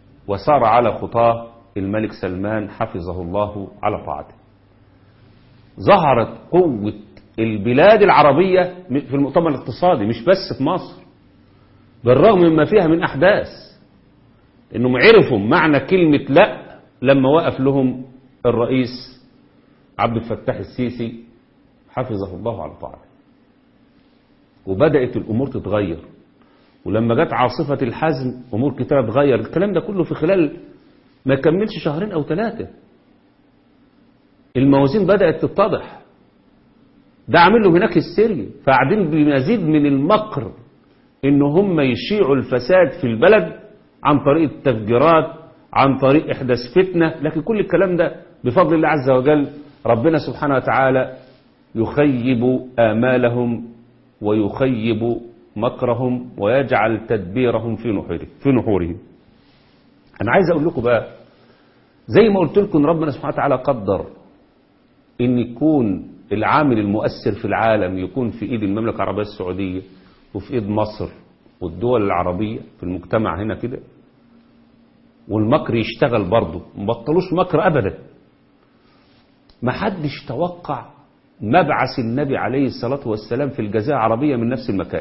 وسار على خطاه الملك سلمان حفظه الله على طاعته ظهرت قوة البلاد العربية في المؤتمر الاقتصادي مش بس في مصر بالرغم مما فيها من أحداث إنهم عرفوا معنى كلمة لا لما وقف لهم الرئيس عبد الفتاح السيسي حفظه الله على طاعته وبدأت الأمور تتغير ولما جت عاصفة الحزم أمور كتيرة تغير الكلام ده كله في خلال ما يكملش شهرين أو ثلاثة الموازين بدأت تتضح ده عامل له هناك السري فقاعدين بمزيد من المكر ان هم يشيعوا الفساد في البلد عن طريق التفجيرات عن طريق احداث فتنة لكن كل الكلام ده بفضل الله عز وجل ربنا سبحانه وتعالى يخيب آمالهم ويخيب مكرهم ويجعل تدبيرهم في نحوره في نحورهم انا عايز اقول لكم بقى زي ما قلت لكم ربنا سبحانه وتعالى قدر ان يكون العامل المؤثر في العالم يكون في ايد المملكه العربيه السعوديه وفي ايد مصر والدول العربيه في المجتمع هنا كده والمكر يشتغل برضه ما بطلوش مكر ابدا ما حدش توقع مبعث النبي عليه الصلاه والسلام في الجزيره العربيه من نفس المكان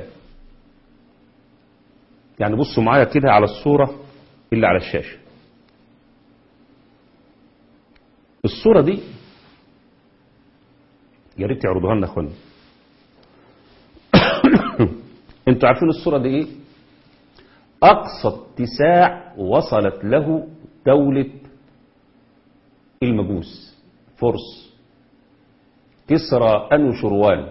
يعني بصوا معايا كده على الصوره اللي على الشاشه الصوره دي يا ريت يعرضوها لنا اخوانا انتوا عارفين الصوره دي ايه اقصى اتساع وصلت له دوله المجوس فرس كسرى انو شروان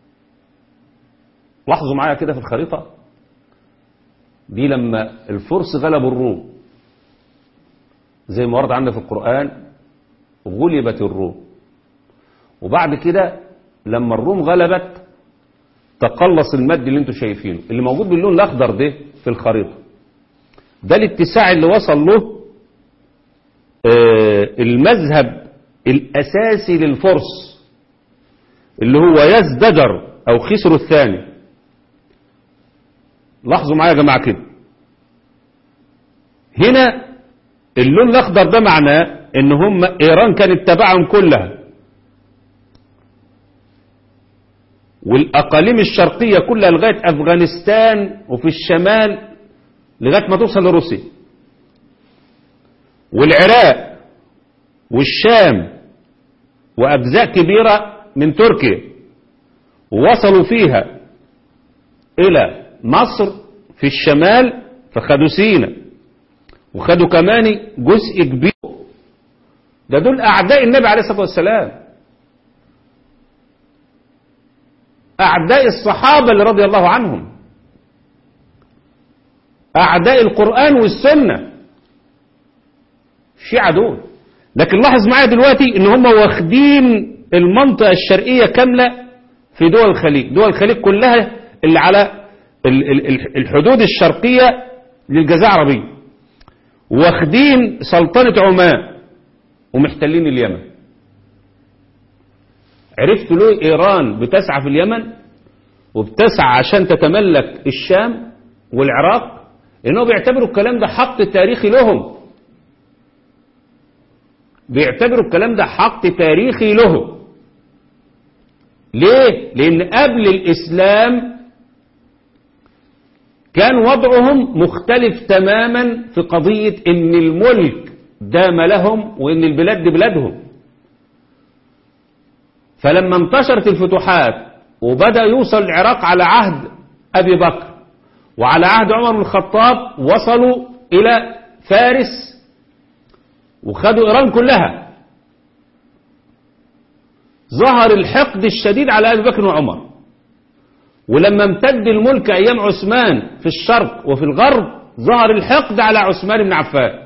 لاحظوا معايا كده في الخريطه دي لما الفرس غلبوا الروم زي ما ورد عندنا في القران غلبت الروم وبعد كده لما الروم غلبت تقلص المد اللي انتم شايفينه اللي موجود باللون الاخضر ده في الخريطه ده الاتساع اللي وصل له آه المذهب الاساسي للفرس اللي هو يزدجر او خسر الثاني لاحظوا معايا يا جماعه كده هنا اللون الاخضر ده معناه ان هم ايران كانت تبعهم كلها والأقاليم الشرقية كلها لغاية أفغانستان وفي الشمال لغاية ما توصل لروسيا والعراق والشام وأجزاء كبيرة من تركيا ووصلوا فيها إلى مصر في الشمال فخدوا سينا وخدوا كمان جزء كبير ده دول أعداء النبي عليه الصلاة والسلام أعداء الصحابة اللي رضي الله عنهم أعداء القرآن والسنة الشيعة دول لكن لاحظ معايا دلوقتي ان هم واخدين المنطقة الشرقية كاملة في دول الخليج دول الخليج كلها اللي على الحدود الشرقية للجزيرة العربية واخدين سلطنة عمان ومحتلين اليمن عرفت ليه إيران بتسعى في اليمن وبتسعى عشان تتملك الشام والعراق لأنه بيعتبروا الكلام ده حق تاريخي لهم بيعتبروا الكلام ده حق تاريخي لهم ليه؟ لأن قبل الإسلام كان وضعهم مختلف تماما في قضية إن الملك دام لهم وإن البلاد دي بلادهم فلما انتشرت الفتوحات وبدأ يوصل العراق على عهد أبي بكر وعلى عهد عمر بن الخطاب وصلوا إلى فارس وخدوا إيران كلها ظهر الحقد الشديد على أبي بكر وعمر ولما امتد الملك أيام عثمان في الشرق وفي الغرب ظهر الحقد على عثمان بن عفان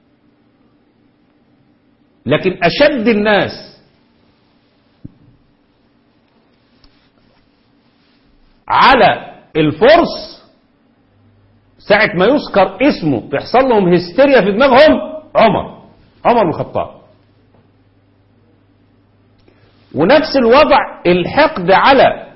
لكن أشد الناس على الفرس ساعة ما يذكر اسمه تحصل لهم هستيريا في دماغهم عمر عمر بن الخطاب ونفس الوضع الحقد على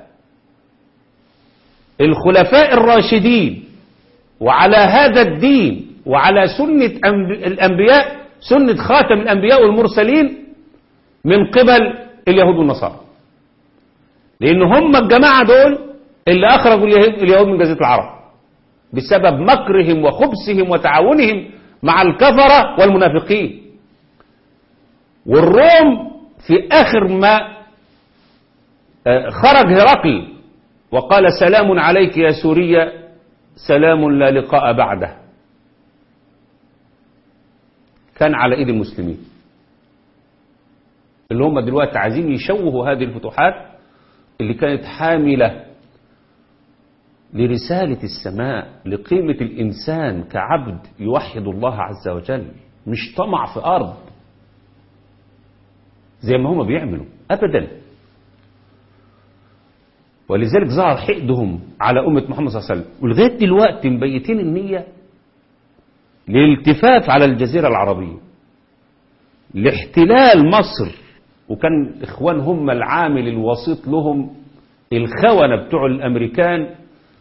الخلفاء الراشدين وعلى هذا الدين وعلى سنة الأنبياء سنة خاتم الأنبياء والمرسلين من قبل اليهود والنصارى لأن هم الجماعة دول اللي أخرجوا اليهود اليهود من جزيرة العرب بسبب مكرهم وخبثهم وتعاونهم مع الكفرة والمنافقين والروم في آخر ما آه، خرج هرقل وقال سلام عليك يا سوريا سلام لا لقاء بعده كان على ايد المسلمين اللي هم دلوقتي عايزين يشوهوا هذه الفتوحات اللي كانت حاملة لرسالة السماء لقيمة الإنسان كعبد يوحد الله عز وجل مش طمع في أرض زي ما هم بيعملوا أبدا ولذلك ظهر حقدهم على أمة محمد صلى الله عليه وسلم ولغاية دلوقتي مبيتين النية للالتفاف على الجزيرة العربية لاحتلال مصر وكان الإخوان هم العامل الوسيط لهم الخونة بتوع الأمريكان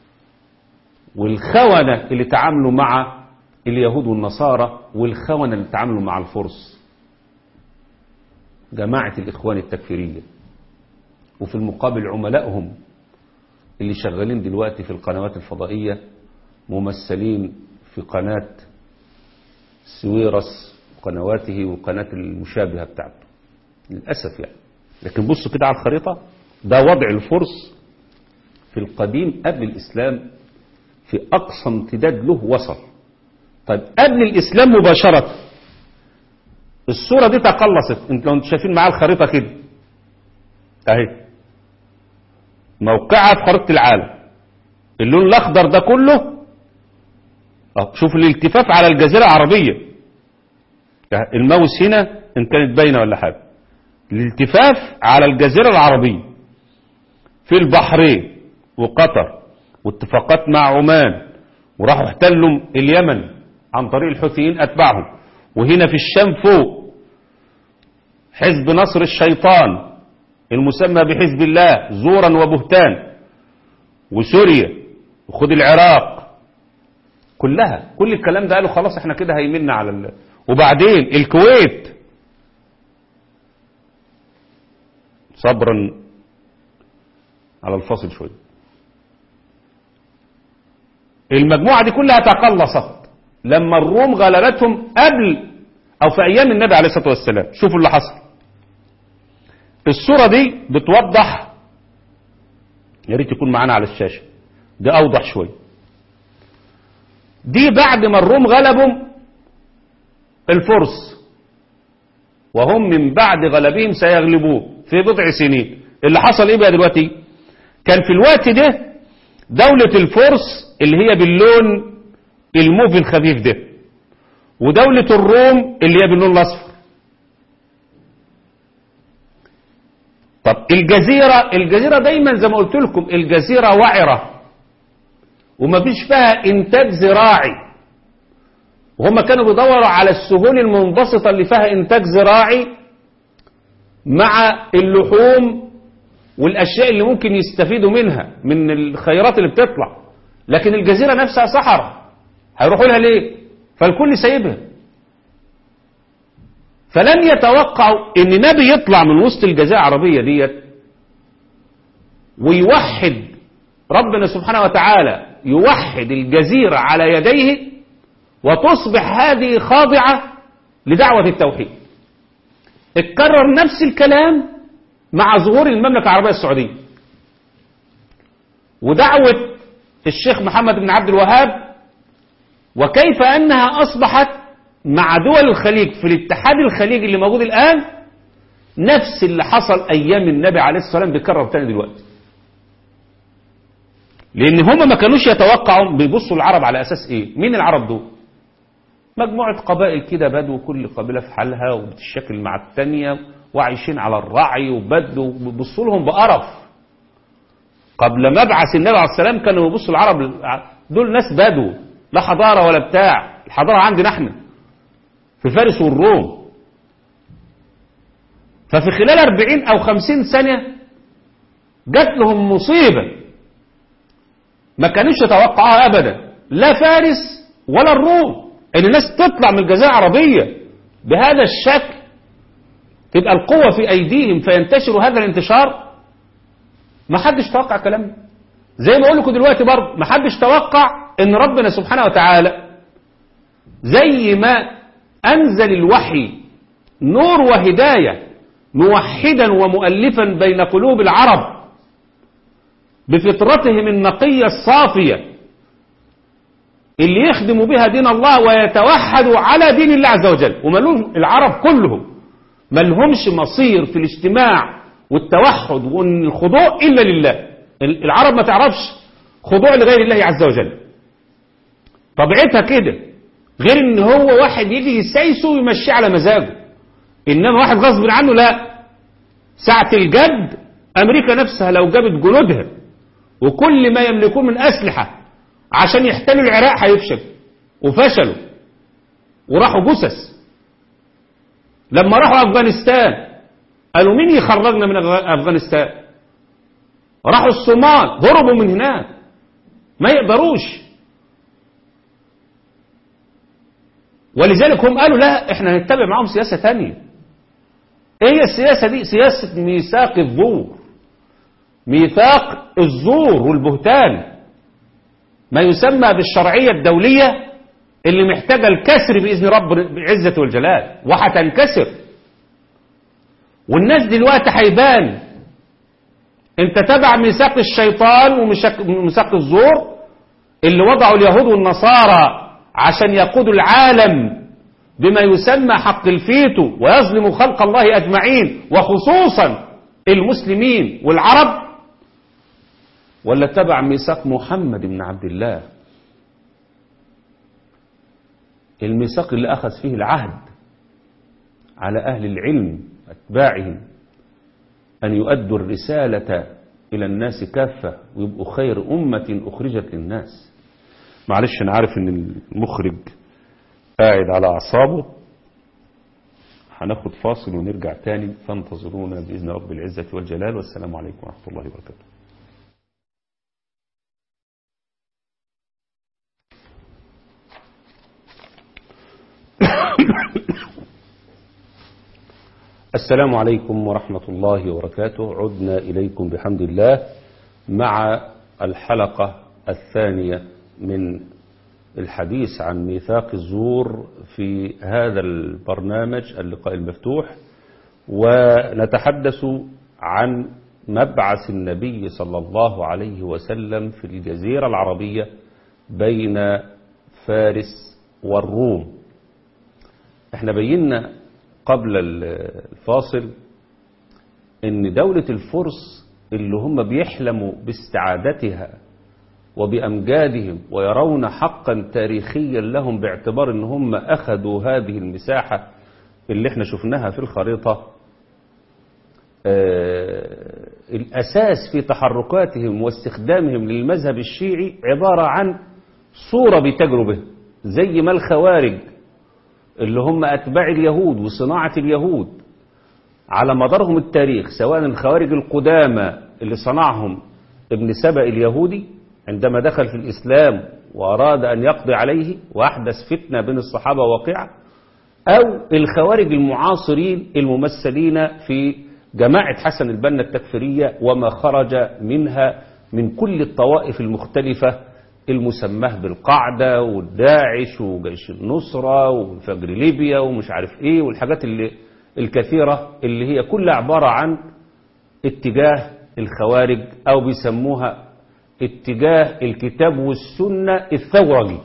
والخونة اللي تعاملوا مع اليهود والنصارى والخونة اللي تعاملوا مع الفرس جماعة الإخوان التكفيرية وفي المقابل عملائهم اللي شغالين دلوقتي في القنوات الفضائية ممثلين في قناة سويرس قنواته وقناة المشابهة بتاعته للأسف يعني لكن بصوا كده على الخريطة ده وضع الفرس في القديم قبل الإسلام في أقصى امتداد له وصل طيب قبل الإسلام مباشرة الصورة دي تقلصت انت لو انتوا شايفين معايا الخريطة كده اهي موقعها في خريطة العالم اللون الأخضر ده كله اه شوف الالتفاف على الجزيرة العربية الماوس هنا ان كانت باينة ولا حاجة الالتفاف على الجزيرة العربية في البحرين وقطر واتفاقات مع عمان وراحوا احتلوا اليمن عن طريق الحوثيين أتباعهم وهنا في الشام فوق حزب نصر الشيطان المسمى بحزب الله زورا وبهتان وسوريا وخد العراق كلها كل الكلام ده قالوا خلاص احنا كده هيمنا على ال... وبعدين الكويت صبرا على الفاصل شويه المجموعة دي كلها تقلصت لما الروم غلبتهم قبل أو في أيام النبي عليه الصلاة والسلام شوفوا اللي حصل الصورة دي بتوضح يا ريت يكون معانا على الشاشة دي أوضح شوية دي بعد ما الروم غلبوا الفرس وهم من بعد غلبهم سيغلبوه في بضع سنين اللي حصل ايه بقى دلوقتي كان في الوقت ده دولة الفرس اللي هي باللون الموف الخفيف ده ودولة الروم اللي هي باللون الأصفر طب الجزيرة الجزيرة دايما زي ما قلت لكم الجزيرة وعرة وما فيش فيها إنتاج زراعي وهم كانوا بيدوروا على السهول المنبسطة اللي فيها إنتاج زراعي مع اللحوم والأشياء اللي ممكن يستفيدوا منها من الخيرات اللي بتطلع لكن الجزيرة نفسها صحراء هيروحوا لها ليه فالكل سايبها فلن يتوقعوا ان نبي يطلع من وسط الجزيرة العربية ديت ويوحد ربنا سبحانه وتعالى يوحد الجزيرة على يديه وتصبح هذه خاضعة لدعوة التوحيد اتكرر نفس الكلام مع ظهور المملكة العربية السعودية ودعوة الشيخ محمد بن عبد الوهاب وكيف أنها أصبحت مع دول الخليج في الاتحاد الخليجي اللي موجود الآن نفس اللي حصل أيام النبي عليه الصلاة والسلام بيكرر تاني دلوقتي لأن هم ما كانوش يتوقعوا بيبصوا العرب على أساس إيه مين العرب دول مجموعة قبائل كده بدو كل قبيلة في حالها وبتشكل مع التانية وعايشين على الرعي وبدو وبيبصوا لهم بقرف قبل مبعث النبي عليه السلام كانوا يبصوا العرب دول ناس بدو لا حضارة ولا بتاع الحضارة عندنا احنا في فارس والروم ففي خلال 40 أو 50 سنة جات لهم مصيبة ما كانوش يتوقعوها أبدا لا فارس ولا الروم ان الناس تطلع من الجزيرة العربية بهذا الشكل تبقى القوة في أيديهم فينتشر هذا الانتشار ما حدش توقع الكلام ده زي ما أقول لكم دلوقتي برضه ما حدش توقع أن ربنا سبحانه وتعالى زي ما أنزل الوحي نور وهداية موحدا ومؤلفا بين قلوب العرب بفطرتهم النقية الصافية اللي يخدموا بها دين الله ويتوحدوا على دين الله عز وجل وملوش العرب كلهم ملهمش مصير في الاجتماع والتوحد والخضوع إلا لله العرب ما تعرفش خضوع لغير الله عز وجل طبيعتها كده غير ان هو واحد يجي يسايسه ويمشيه على مزاجه انما واحد غصب عنه لا ساعة الجد امريكا نفسها لو جابت جنودها وكل ما يملكون من اسلحة عشان يحتلوا العراق هيفشل وفشلوا وراحوا جثث لما راحوا افغانستان قالوا مين يخرجنا من افغانستان راحوا الصومال هربوا من هناك ما يقدروش ولذلك هم قالوا لا احنا هنتبع معاهم سياسة تانية ايه هي السياسة دي سياسة ميثاق الزور ميثاق الزور والبهتان ما يسمى بالشرعية الدولية اللي محتاجة الكسر بإذن رب العزة والجلال وهتنكسر والناس دلوقتي هيبان انت تبع ميثاق الشيطان وميثاق الزور اللي وضعوا اليهود والنصارى عشان يقودوا العالم بما يسمى حق الفيتو ويظلم خلق الله أجمعين وخصوصا المسلمين والعرب ولا تبع ميثاق محمد بن عبد الله الميثاق اللي أخذ فيه العهد على أهل العلم أتباعهم أن يؤدوا الرسالة إلى الناس كافة ويبقوا خير أمة أخرجت للناس معلش أنا عارف أن المخرج قاعد على أعصابه هناخد فاصل ونرجع تاني فانتظرونا بإذن رب العزة والجلال والسلام عليكم ورحمة الله وبركاته السلام عليكم ورحمة الله وبركاته عدنا إليكم بحمد الله مع الحلقة الثانية من الحديث عن ميثاق الزور في هذا البرنامج اللقاء المفتوح ونتحدث عن مبعث النبي صلى الله عليه وسلم في الجزيرة العربية بين فارس والروم احنا بينا قبل الفاصل ان دولة الفرس اللي هم بيحلموا باستعادتها وبأمجادهم ويرون حقا تاريخيا لهم باعتبار ان هم اخذوا هذه المساحة اللي احنا شفناها في الخريطة آه الاساس في تحركاتهم واستخدامهم للمذهب الشيعي عبارة عن صورة بتجربه زي ما الخوارج اللي هم أتباع اليهود وصناعة اليهود على مدارهم التاريخ سواء الخوارج القدامى اللي صنعهم ابن سبأ اليهودي عندما دخل في الإسلام وأراد أن يقضي عليه وأحدث فتنة بين الصحابة واقعة أو الخوارج المعاصرين الممثلين في جماعة حسن البنا التكفيرية وما خرج منها من كل الطوائف المختلفة المسماه بالقاعدة والداعش وجيش النصرة وفجر ليبيا ومش عارف ايه والحاجات اللي الكثيرة اللي هي كلها عبارة عن اتجاه الخوارج او بيسموها اتجاه الكتاب والسنة الثورجي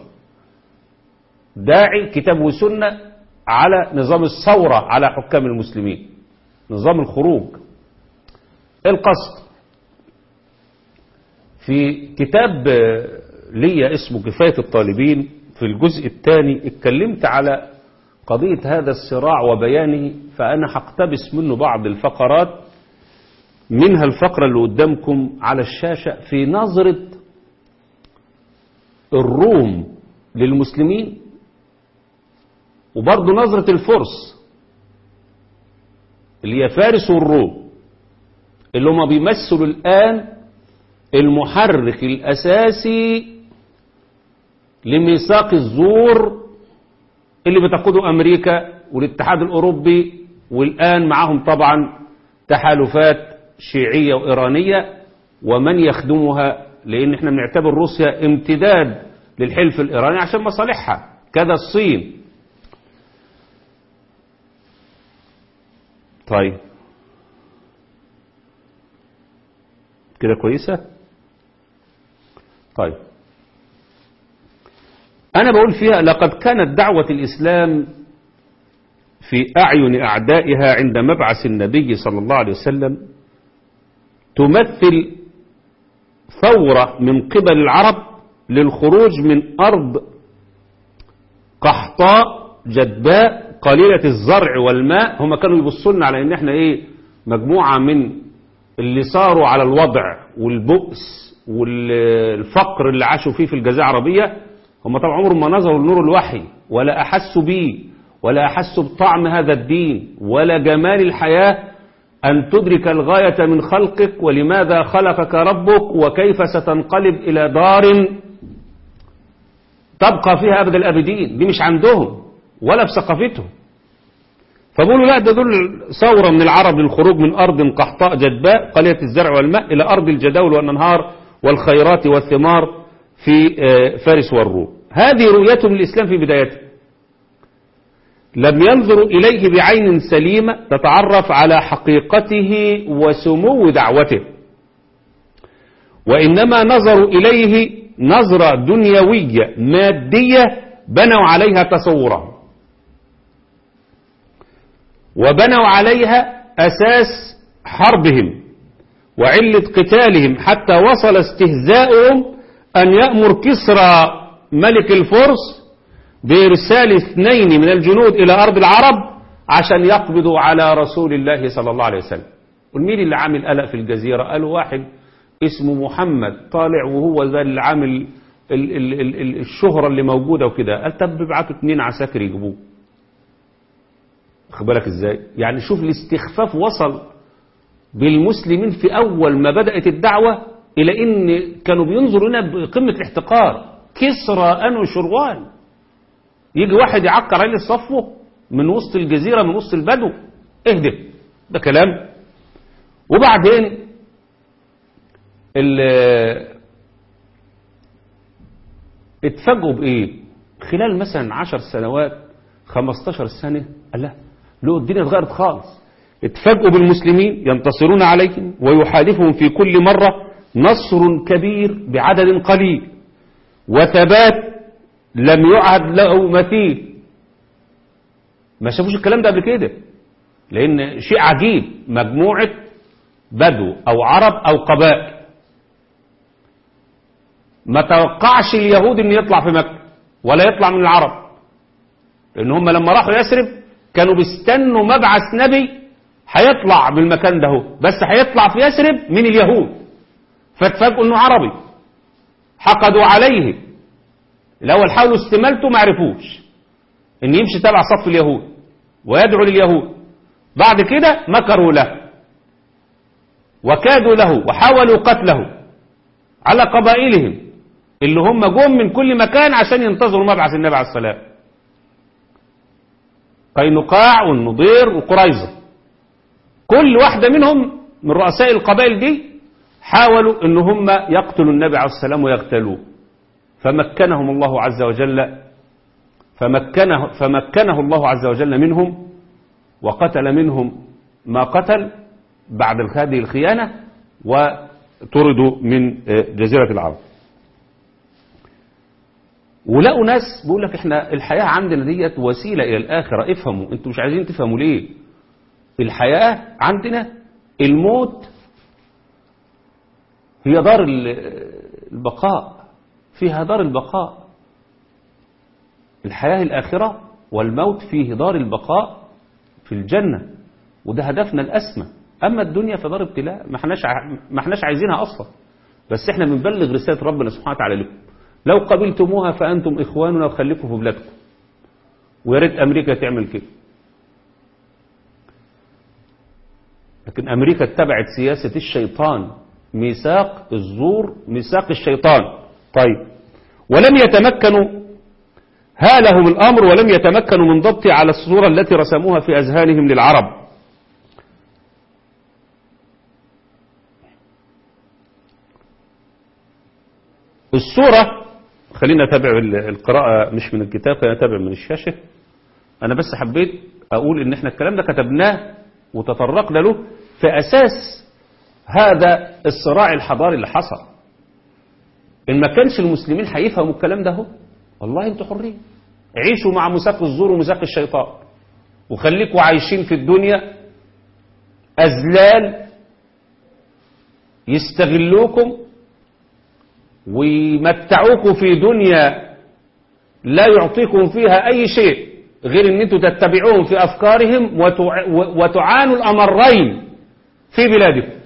داعي كتاب وسنة على نظام الثورة على حكام المسلمين نظام الخروج القصد في كتاب ليا اسمه كفاية الطالبين في الجزء الثاني اتكلمت على قضية هذا الصراع وبيانه فأنا هقتبس منه بعض الفقرات منها الفقرة اللي قدامكم على الشاشة في نظرة الروم للمسلمين وبرضه نظرة الفرس اللي هي فارس والروم اللي هم بيمثلوا الآن المحرك الأساسي لميثاق الزور اللي بتقوده أمريكا والاتحاد الأوروبي والآن معهم طبعا تحالفات شيعية وإيرانية ومن يخدمها لأن احنا بنعتبر روسيا امتداد للحلف الإيراني عشان مصالحها كذا الصين طيب كده كويسة طيب أنا بقول فيها لقد كانت دعوة الإسلام في أعين أعدائها عند مبعث النبي صلى الله عليه وسلم تمثل ثورة من قبل العرب للخروج من أرض قحطاء جدباء قليلة الزرع والماء هم كانوا يبصون على ان احنا ايه مجموعة من اللي صاروا على الوضع والبؤس والفقر اللي عاشوا فيه في الجزيرة العربية هم طبعا عمرهم ما نظروا لنور الوحي ولا أحسوا به ولا أحسوا بطعم هذا الدين ولا جمال الحياة أن تدرك الغاية من خلقك ولماذا خلقك ربك وكيف ستنقلب إلى دار تبقى فيها أبد الأبدين دي مش عندهم ولا في ثقافتهم فبقولوا لا ده دول ثورة من العرب للخروج من أرض قحطاء جدباء قليلة الزرع والماء إلى أرض الجداول والأنهار والخيرات والثمار في فارس والروم هذه رؤيتهم للإسلام في بدايته لم ينظروا إليه بعين سليمة تتعرف على حقيقته وسمو دعوته وإنما نظروا إليه نظرة دنيوية مادية بنوا عليها تصورا وبنوا عليها أساس حربهم وعلة قتالهم حتى وصل استهزاؤهم أن يأمر كسرى ملك الفرس بإرسال اثنين من الجنود إلى أرض العرب عشان يقبضوا على رسول الله صلى الله عليه وسلم والمين اللي عامل قلق في الجزيرة قالوا واحد اسمه محمد طالع وهو ده اللي عامل ال ال ال ال الشهرة اللي موجودة وكده قال طب ابعتوا اتنين عساكر يجيبوه خد بالك ازاي يعني شوف الاستخفاف وصل بالمسلمين في أول ما بدأت الدعوة إلى إن كانوا بينظروا لنا بقمة الاحتقار كسرى أنو شروان يجي واحد يعكر عليه صفه من وسط الجزيرة من وسط البدو اهدى ده كلام وبعدين اتفاجئوا بإيه خلال مثلا عشر سنوات خمستاشر سنة قال لا له الدنيا اتغيرت خالص اتفاجئوا بالمسلمين ينتصرون عليهم ويحالفهم في كل مرة نصر كبير بعدد قليل وثبات لم يعهد له مثيل ما شافوش الكلام ده قبل كده لأن شيء عجيب مجموعة بدو أو عرب أو قبائل ما توقعش اليهود ان يطلع في مكة ولا يطلع من العرب لان هم لما راحوا يثرب كانوا بيستنوا مبعث نبي هيطلع بالمكان ده هو بس هيطلع في يثرب من اليهود فاتفاجئوا انه عربي حقدوا عليه الاول حاولوا استمالته ما عرفوش ان يمشي تبع صف اليهود ويدعو لليهود بعد كده مكروا له وكادوا له وحاولوا قتله على قبائلهم اللي هم جم من كل مكان عشان ينتظروا مبعث النبي عليه السلام قينقاع والنضير وقريظة كل واحدة منهم من رؤساء القبائل دي حاولوا ان هم يقتلوا النبي عليه السلام ويغتالوه فمكنهم الله عز وجل فمكنه, فمكنه الله عز وجل منهم وقتل منهم ما قتل بعد هذه الخيانة وطردوا من جزيرة العرب ولقوا ناس بيقول لك احنا الحياة عندنا ديت وسيلة إلى الآخرة افهموا انتوا مش عايزين تفهموا ليه الحياة عندنا الموت هي دار البقاء فيها دار البقاء الحياة الآخرة والموت فيه دار البقاء في الجنة وده هدفنا الأسمى أما الدنيا فدار ابتلاء ما احناش ما احناش عايزينها أصلا بس احنا بنبلغ رسالة ربنا سبحانه وتعالى لكم لو قبلتموها فأنتم إخواننا وخليكم في بلادكم ويا ريت أمريكا تعمل كده لكن أمريكا اتبعت سياسة الشيطان ميثاق الزور ميثاق الشيطان طيب ولم يتمكنوا هالهم الأمر ولم يتمكنوا من ضبط على الصورة التي رسموها في أذهانهم للعرب الصورة خلينا نتابع ال- القراءة مش من الكتاب خلينا نتابع من الشاشة أنا بس حبيت أقول إن إحنا الكلام ده كتبناه وتطرقنا له في أساس هذا الصراع الحضاري اللي حصل إن ما كانش المسلمين هيفهموا الكلام ده هو والله أنتوا حرين عيشوا مع مساق الزور ومساق الشيطان وخليكوا عايشين في الدنيا أذلال يستغلوكم ويمتعوكم في دنيا لا يعطيكم فيها أي شيء غير أن أنتم تتبعوهم في أفكارهم وتع- وتعانوا الأمرين في بلادكم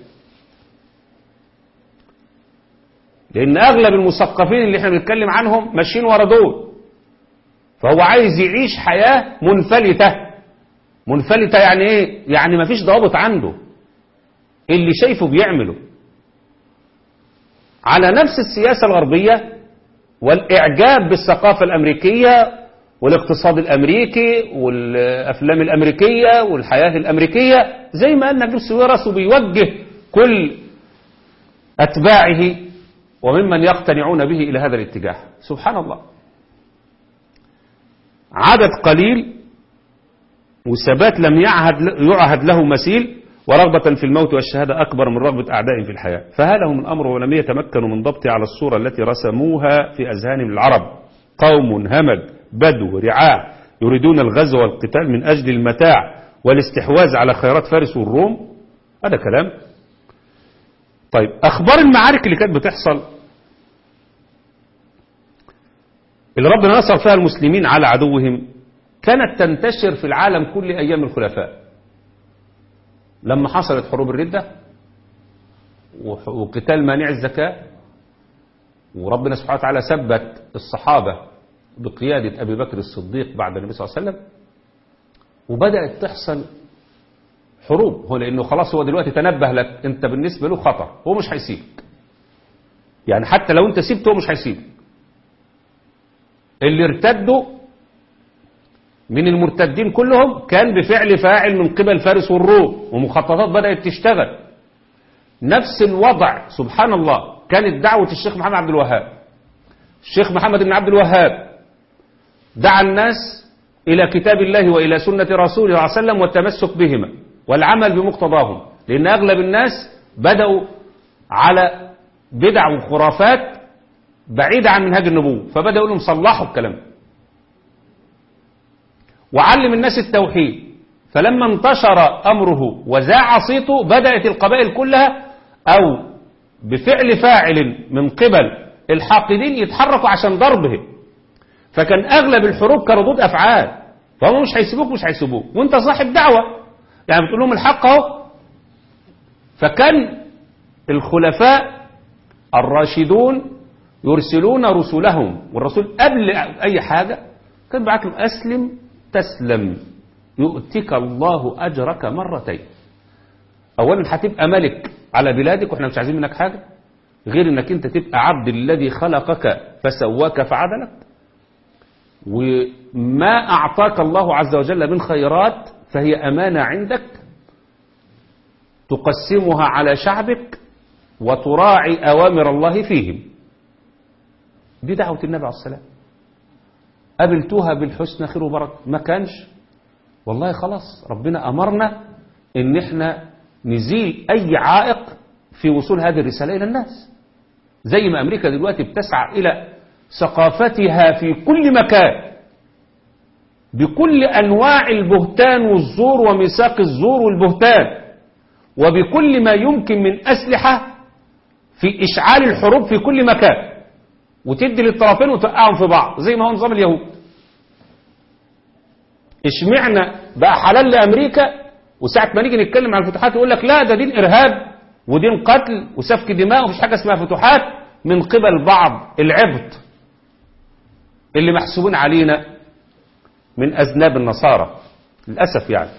لأن أغلب المثقفين اللي احنا بنتكلم عنهم ماشيين ورا دول فهو عايز يعيش حياة منفلتة منفلتة يعني ايه يعني مفيش ضوابط عنده اللي شايفه بيعمله على نفس السياسة الغربية والإعجاب بالثقافة الأمريكية والاقتصاد الأمريكي والأفلام الأمريكية والحياة الأمريكية زي ما قال نجيب سويرس وبيوجه كل أتباعه وممن يقتنعون به إلى هذا الاتجاه سبحان الله عدد قليل وثبات لم يعهد يعهد له مثيل ورغبة في الموت والشهادة أكبر من رغبة أعدائهم في الحياة فهلهم الأمر ولم يتمكنوا من ضبط على الصورة التي رسموها في أذهانهم العرب قوم همج بدو رعاع يريدون الغزو والقتال من أجل المتاع والاستحواذ على خيرات فارس والروم هذا كلام طيب أخبار المعارك اللي كانت بتحصل اللي ربنا نصر فيها المسلمين على عدوهم كانت تنتشر في العالم كل أيام الخلفاء لما حصلت حروب الردة وح- وقتال مانع الزكاة وربنا سبحانه وتعالى ثبت الصحابة بقيادة أبي بكر الصديق بعد النبي صلى الله عليه وسلم وبدأت تحصل حروب هو لأنه خلاص هو دلوقتي تنبه لك أنت بالنسبة له خطر هو مش هيسيبك يعني حتى لو أنت سيبته هو مش هيسيبك اللي ارتدوا من المرتدين كلهم كان بفعل فاعل من قبل فارس والروم ومخططات بدأت تشتغل نفس الوضع سبحان الله كانت دعوة الشيخ محمد عبد الوهاب الشيخ محمد بن عبد الوهاب دعا الناس إلى كتاب الله وإلى سنة رسوله صلى الله عليه وسلم والتمسك بهما والعمل بمقتضاهم لأن أغلب الناس بدأوا على بدع وخرافات بعيدة عن منهج النبوة فبدأوا يقولوا لهم صلحوا الكلام ده. وعلم الناس التوحيد فلما انتشر أمره وزاع صيته بدأت القبائل كلها أو بفعل فاعل من قبل الحاقدين يتحركوا عشان ضربه فكان أغلب الحروب كردود أفعال فهم مش هيسيبوك مش هيسيبوك وانت صاحب دعوة يعني بتقول لهم الحق اهو فكان الخلفاء الراشدون يرسلون رسلهم والرسول قبل أي حاجة كان بعت له أسلم تسلم يؤتك الله أجرك مرتين أولا هتبقى ملك على بلادك وإحنا مش عايزين منك حاجة غير إنك أنت تبقى عبد الذي خلقك فسواك فعدلك وما أعطاك الله عز وجل من خيرات فهي أمانة عندك تقسمها على شعبك وتراعي أوامر الله فيهم دي دعوة النبي عليه السلام قابلتوها بالحسنى خير وبركة ما كانش والله خلاص ربنا أمرنا إن إحنا نزيل أي عائق في وصول هذه الرسالة إلى الناس زي ما أمريكا دلوقتي بتسعى إلى ثقافتها في كل مكان بكل أنواع البهتان والزور وميثاق الزور والبهتان وبكل ما يمكن من أسلحة في إشعال الحروب في كل مكان وتدي للطرفين وتوقعهم في بعض زي ما هو نظام اليهود اشمعنا بقى حلال لأمريكا وساعة ما نيجي نتكلم عن الفتوحات يقول لك لا ده دين إرهاب ودين قتل وسفك دماء ومفيش حاجة اسمها فتوحات من قبل بعض العبط اللي محسوبين علينا من أذناب النصارى للأسف يعني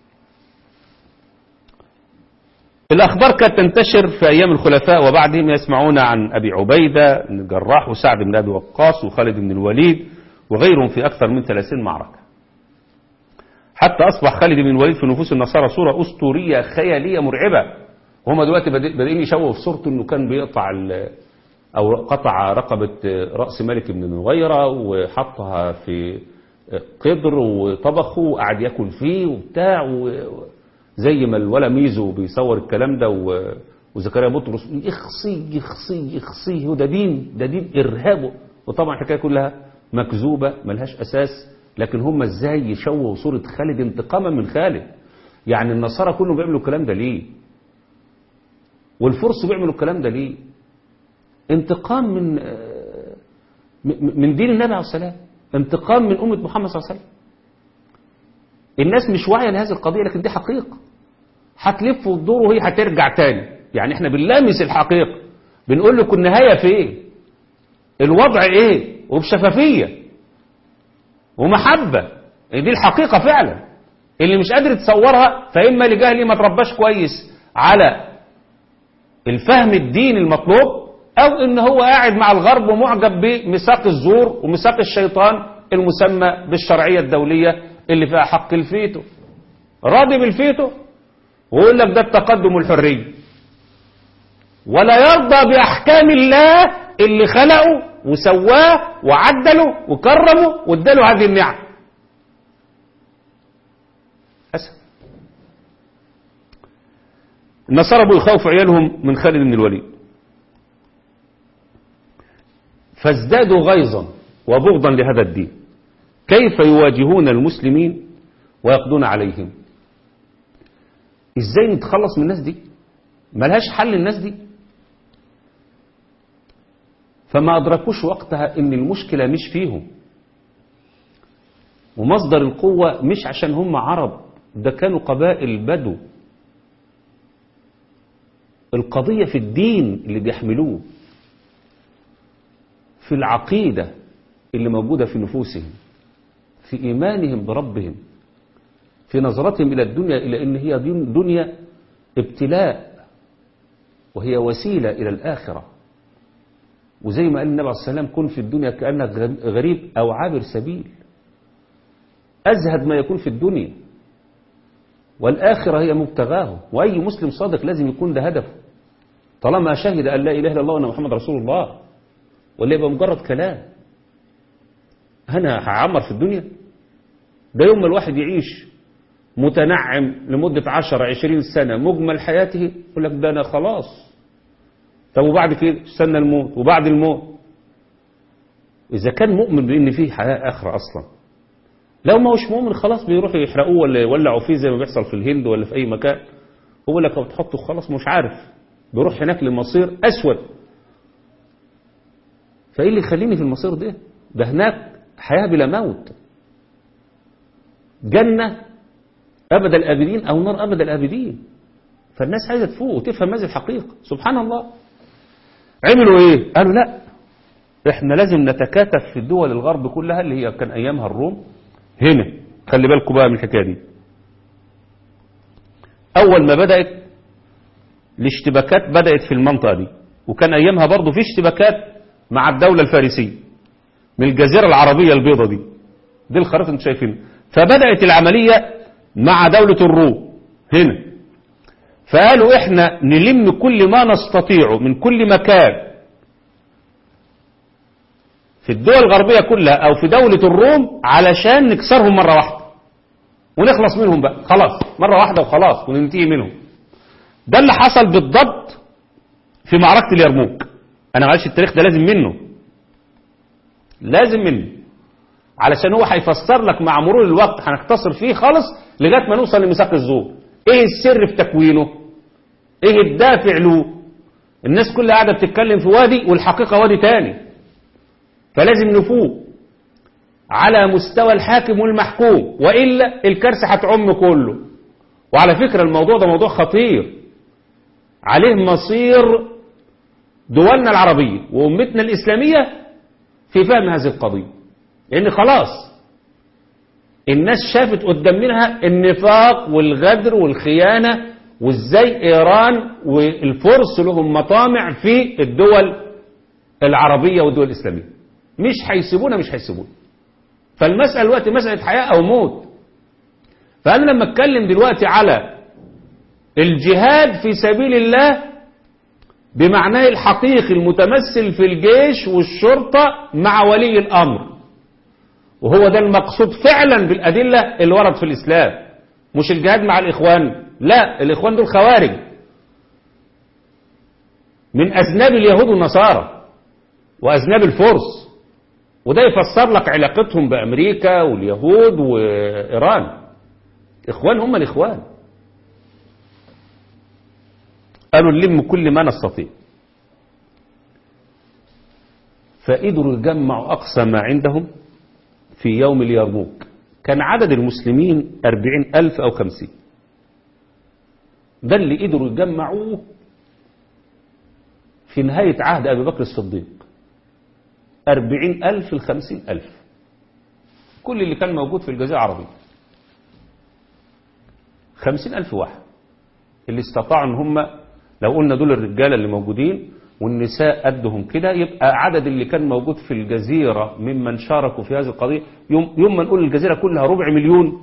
الأخبار كانت تنتشر في أيام الخلفاء وبعدهم يسمعون عن أبي عبيدة بن الجراح وسعد بن أبي وقاص وخالد بن الوليد وغيرهم في أكثر من 30 معركة حتى أصبح خالد بن الوليد في نفوس النصارى صورة أسطورية خيالية مرعبة وهم دلوقتي بادئين يشوهوا في صورته أنه كان بيقطع أو قطع رقبة رأس ملك بن نغيرة وحطها في قدر وطبخه وقعد ياكل فيه وبتاع و- زي ما الولا ميزو بيصور الكلام ده و- وزكريا بطرس يخصي يخصي يخصي وده دين ده دين إرهاب وطبعا الحكاية كلها مكذوبة ملهاش أساس لكن هم ازاي يشوهوا صورة خالد انتقاما من خالد يعني النصارى كلهم بيعملوا الكلام ده ليه والفرس بيعملوا الكلام ده ليه انتقام من آه، م- من دين النبي عليه السلام انتقام من أمة محمد صلى الله عليه وسلم الناس مش واعية لهذه القضية لكن دي حقيقة هتلف وتدور وهي هترجع تاني يعني احنا بنلامس الحقيقة بنقول لكم النهاية فين الوضع ايه وبشفافية ومحبة دي الحقيقة فعلا اللي مش قادر تصورها فإما لجهلي ما ترباش كويس على الفهم الدين المطلوب أو إن هو قاعد مع الغرب ومعجب بميثاق الزور وميثاق الشيطان المسمى بالشرعية الدولية اللي فيها حق الفيتو راضي بالفيتو ويقول لك ده التقدم والحرية ولا يرضى بأحكام الله اللي خلقه وسواه وعدله وكرمه واداله هذه النعم أسف النصارى بقوا يخوفوا عيالهم من خالد بن الوليد فازدادوا غيظا وبغضا لهذا الدين كيف يواجهون المسلمين ويقضون عليهم ازاي نتخلص من الناس دي ملهاش حل الناس دي فما أدركوش وقتها ان المشكلة مش فيهم ومصدر القوة مش عشان هم عرب ده كانوا قبائل بدو القضية في الدين اللي بيحملوه في العقيدة اللي موجودة في نفوسهم في إيمانهم بربهم في نظرتهم إلى الدنيا إلى أن هي دين- دنيا ابتلاء وهي وسيلة إلى الآخرة وزي ما قال النبي عليه السلام كن في الدنيا كأنك غريب أو عابر سبيل أزهد ما يكون في الدنيا والآخرة هي مبتغاه وأي مسلم صادق لازم يكون ده هدفه طالما شهد أن لا إله إلا الله وأن محمد رسول الله ولا يبقى مجرد كلام أنا هعمر في الدنيا ده يوم ما الواحد يعيش متنعم لمدة عشر عشرين سنة مجمل حياته يقول لك ده أنا خلاص طب وبعد كده استنى الموت وبعد الموت إذا كان مؤمن بأن فيه حياة آخرة أصلا لو ما هوش مؤمن خلاص بيروحوا يحرقوه ولا يولعوا فيه زي ما بيحصل في الهند ولا في أي مكان هو لك بتحطه خلاص مش عارف بيروح هناك لمصير أسود فإيه اللي يخليني في المصير ده ده هناك حياة بلا موت جنة أبد الآبدين أو نار أبد الآبدين فالناس عايزة تفوق وتفهم هذه الحقيقة سبحان الله عملوا إيه قالوا لا إحنا لازم نتكاتف في الدول الغرب كلها اللي هي كان أيامها الروم هنا خلي بالكم بقى من الحكاية دي أول ما بدأت الاشتباكات بدأت في المنطقة دي وكان أيامها برضو في اشتباكات مع الدولة الفارسية من الجزيرة العربية البيضة دي دي الخريطة اللي انتم شايفينها فبدأت العملية مع دولة الروم هنا فقالوا احنا نلم كل ما نستطيعه من كل مكان في الدول الغربية كلها او في دولة الروم علشان نكسرهم مرة واحدة ونخلص منهم بقى خلاص مرة واحدة وخلاص وننتهي منهم ده اللي حصل بالضبط في معركة اليرموك انا معلش التاريخ ده لازم منه لازم منه علشان هو هيفسر لك مع مرور الوقت هنختصر فيه خالص لغايه ما نوصل لميثاق الزور ايه السر في تكوينه ايه الدافع له الناس كلها قاعده بتتكلم في وادي والحقيقه وادي تاني فلازم نفوق على مستوى الحاكم والمحكوم والا الكارثه هتعم كله وعلى فكره الموضوع ده موضوع خطير عليه مصير دولنا العربيه وامتنا الاسلاميه في فهم هذه القضيه لان خلاص الناس شافت قدام منها النفاق والغدر والخيانة وازاي ايران والفرس لهم مطامع في الدول العربية والدول الاسلامية مش هيسيبونا مش هيسيبونا فالمسألة دلوقتي مسألة حياة او موت فانا لما اتكلم دلوقتي على الجهاد في سبيل الله بمعناه الحقيقي المتمثل في الجيش والشرطة مع ولي الأمر وهو ده المقصود فعلا بالأدلة اللي ورد في الإسلام مش الجهاد مع الإخوان لا الإخوان دول خوارج من أذناب اليهود والنصارى وأذناب الفرس وده يفسر لك علاقتهم بأمريكا واليهود وإيران إخوان هم الإخوان قالوا نلم كل ما نستطيع فقدروا يجمعوا أقصى ما عندهم في يوم اليرموك كان عدد المسلمين أربعين ألف أو خمسين ده اللي قدروا يجمعوه في نهاية عهد أبي بكر الصديق أربعين ألف الخمسين ألف كل اللي كان موجود في الجزيرة العربية خمسين ألف واحد اللي استطاعوا ان هم لو قلنا دول الرجالة اللي موجودين والنساء قدهم كده يبقى عدد اللي كان موجود في الجزيرة ممن شاركوا في هذه القضية يوم, يوم ما نقول الجزيرة كلها ربع مليون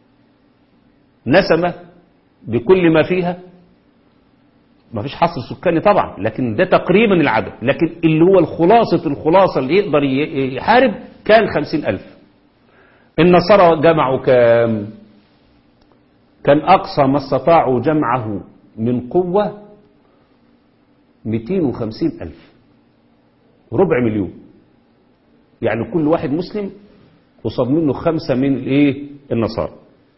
نسمة بكل ما فيها ما فيش حصر سكاني طبعا لكن ده تقريبا العدد لكن اللي هو الخلاصة الخلاصة اللي يقدر يحارب كان خمسين ألف النصارى جمعوا كام كان أقصى ما استطاعوا جمعه من قوة 250 ألف ربع مليون يعني كل واحد مسلم قصاد منه خمسة من الايه النصارى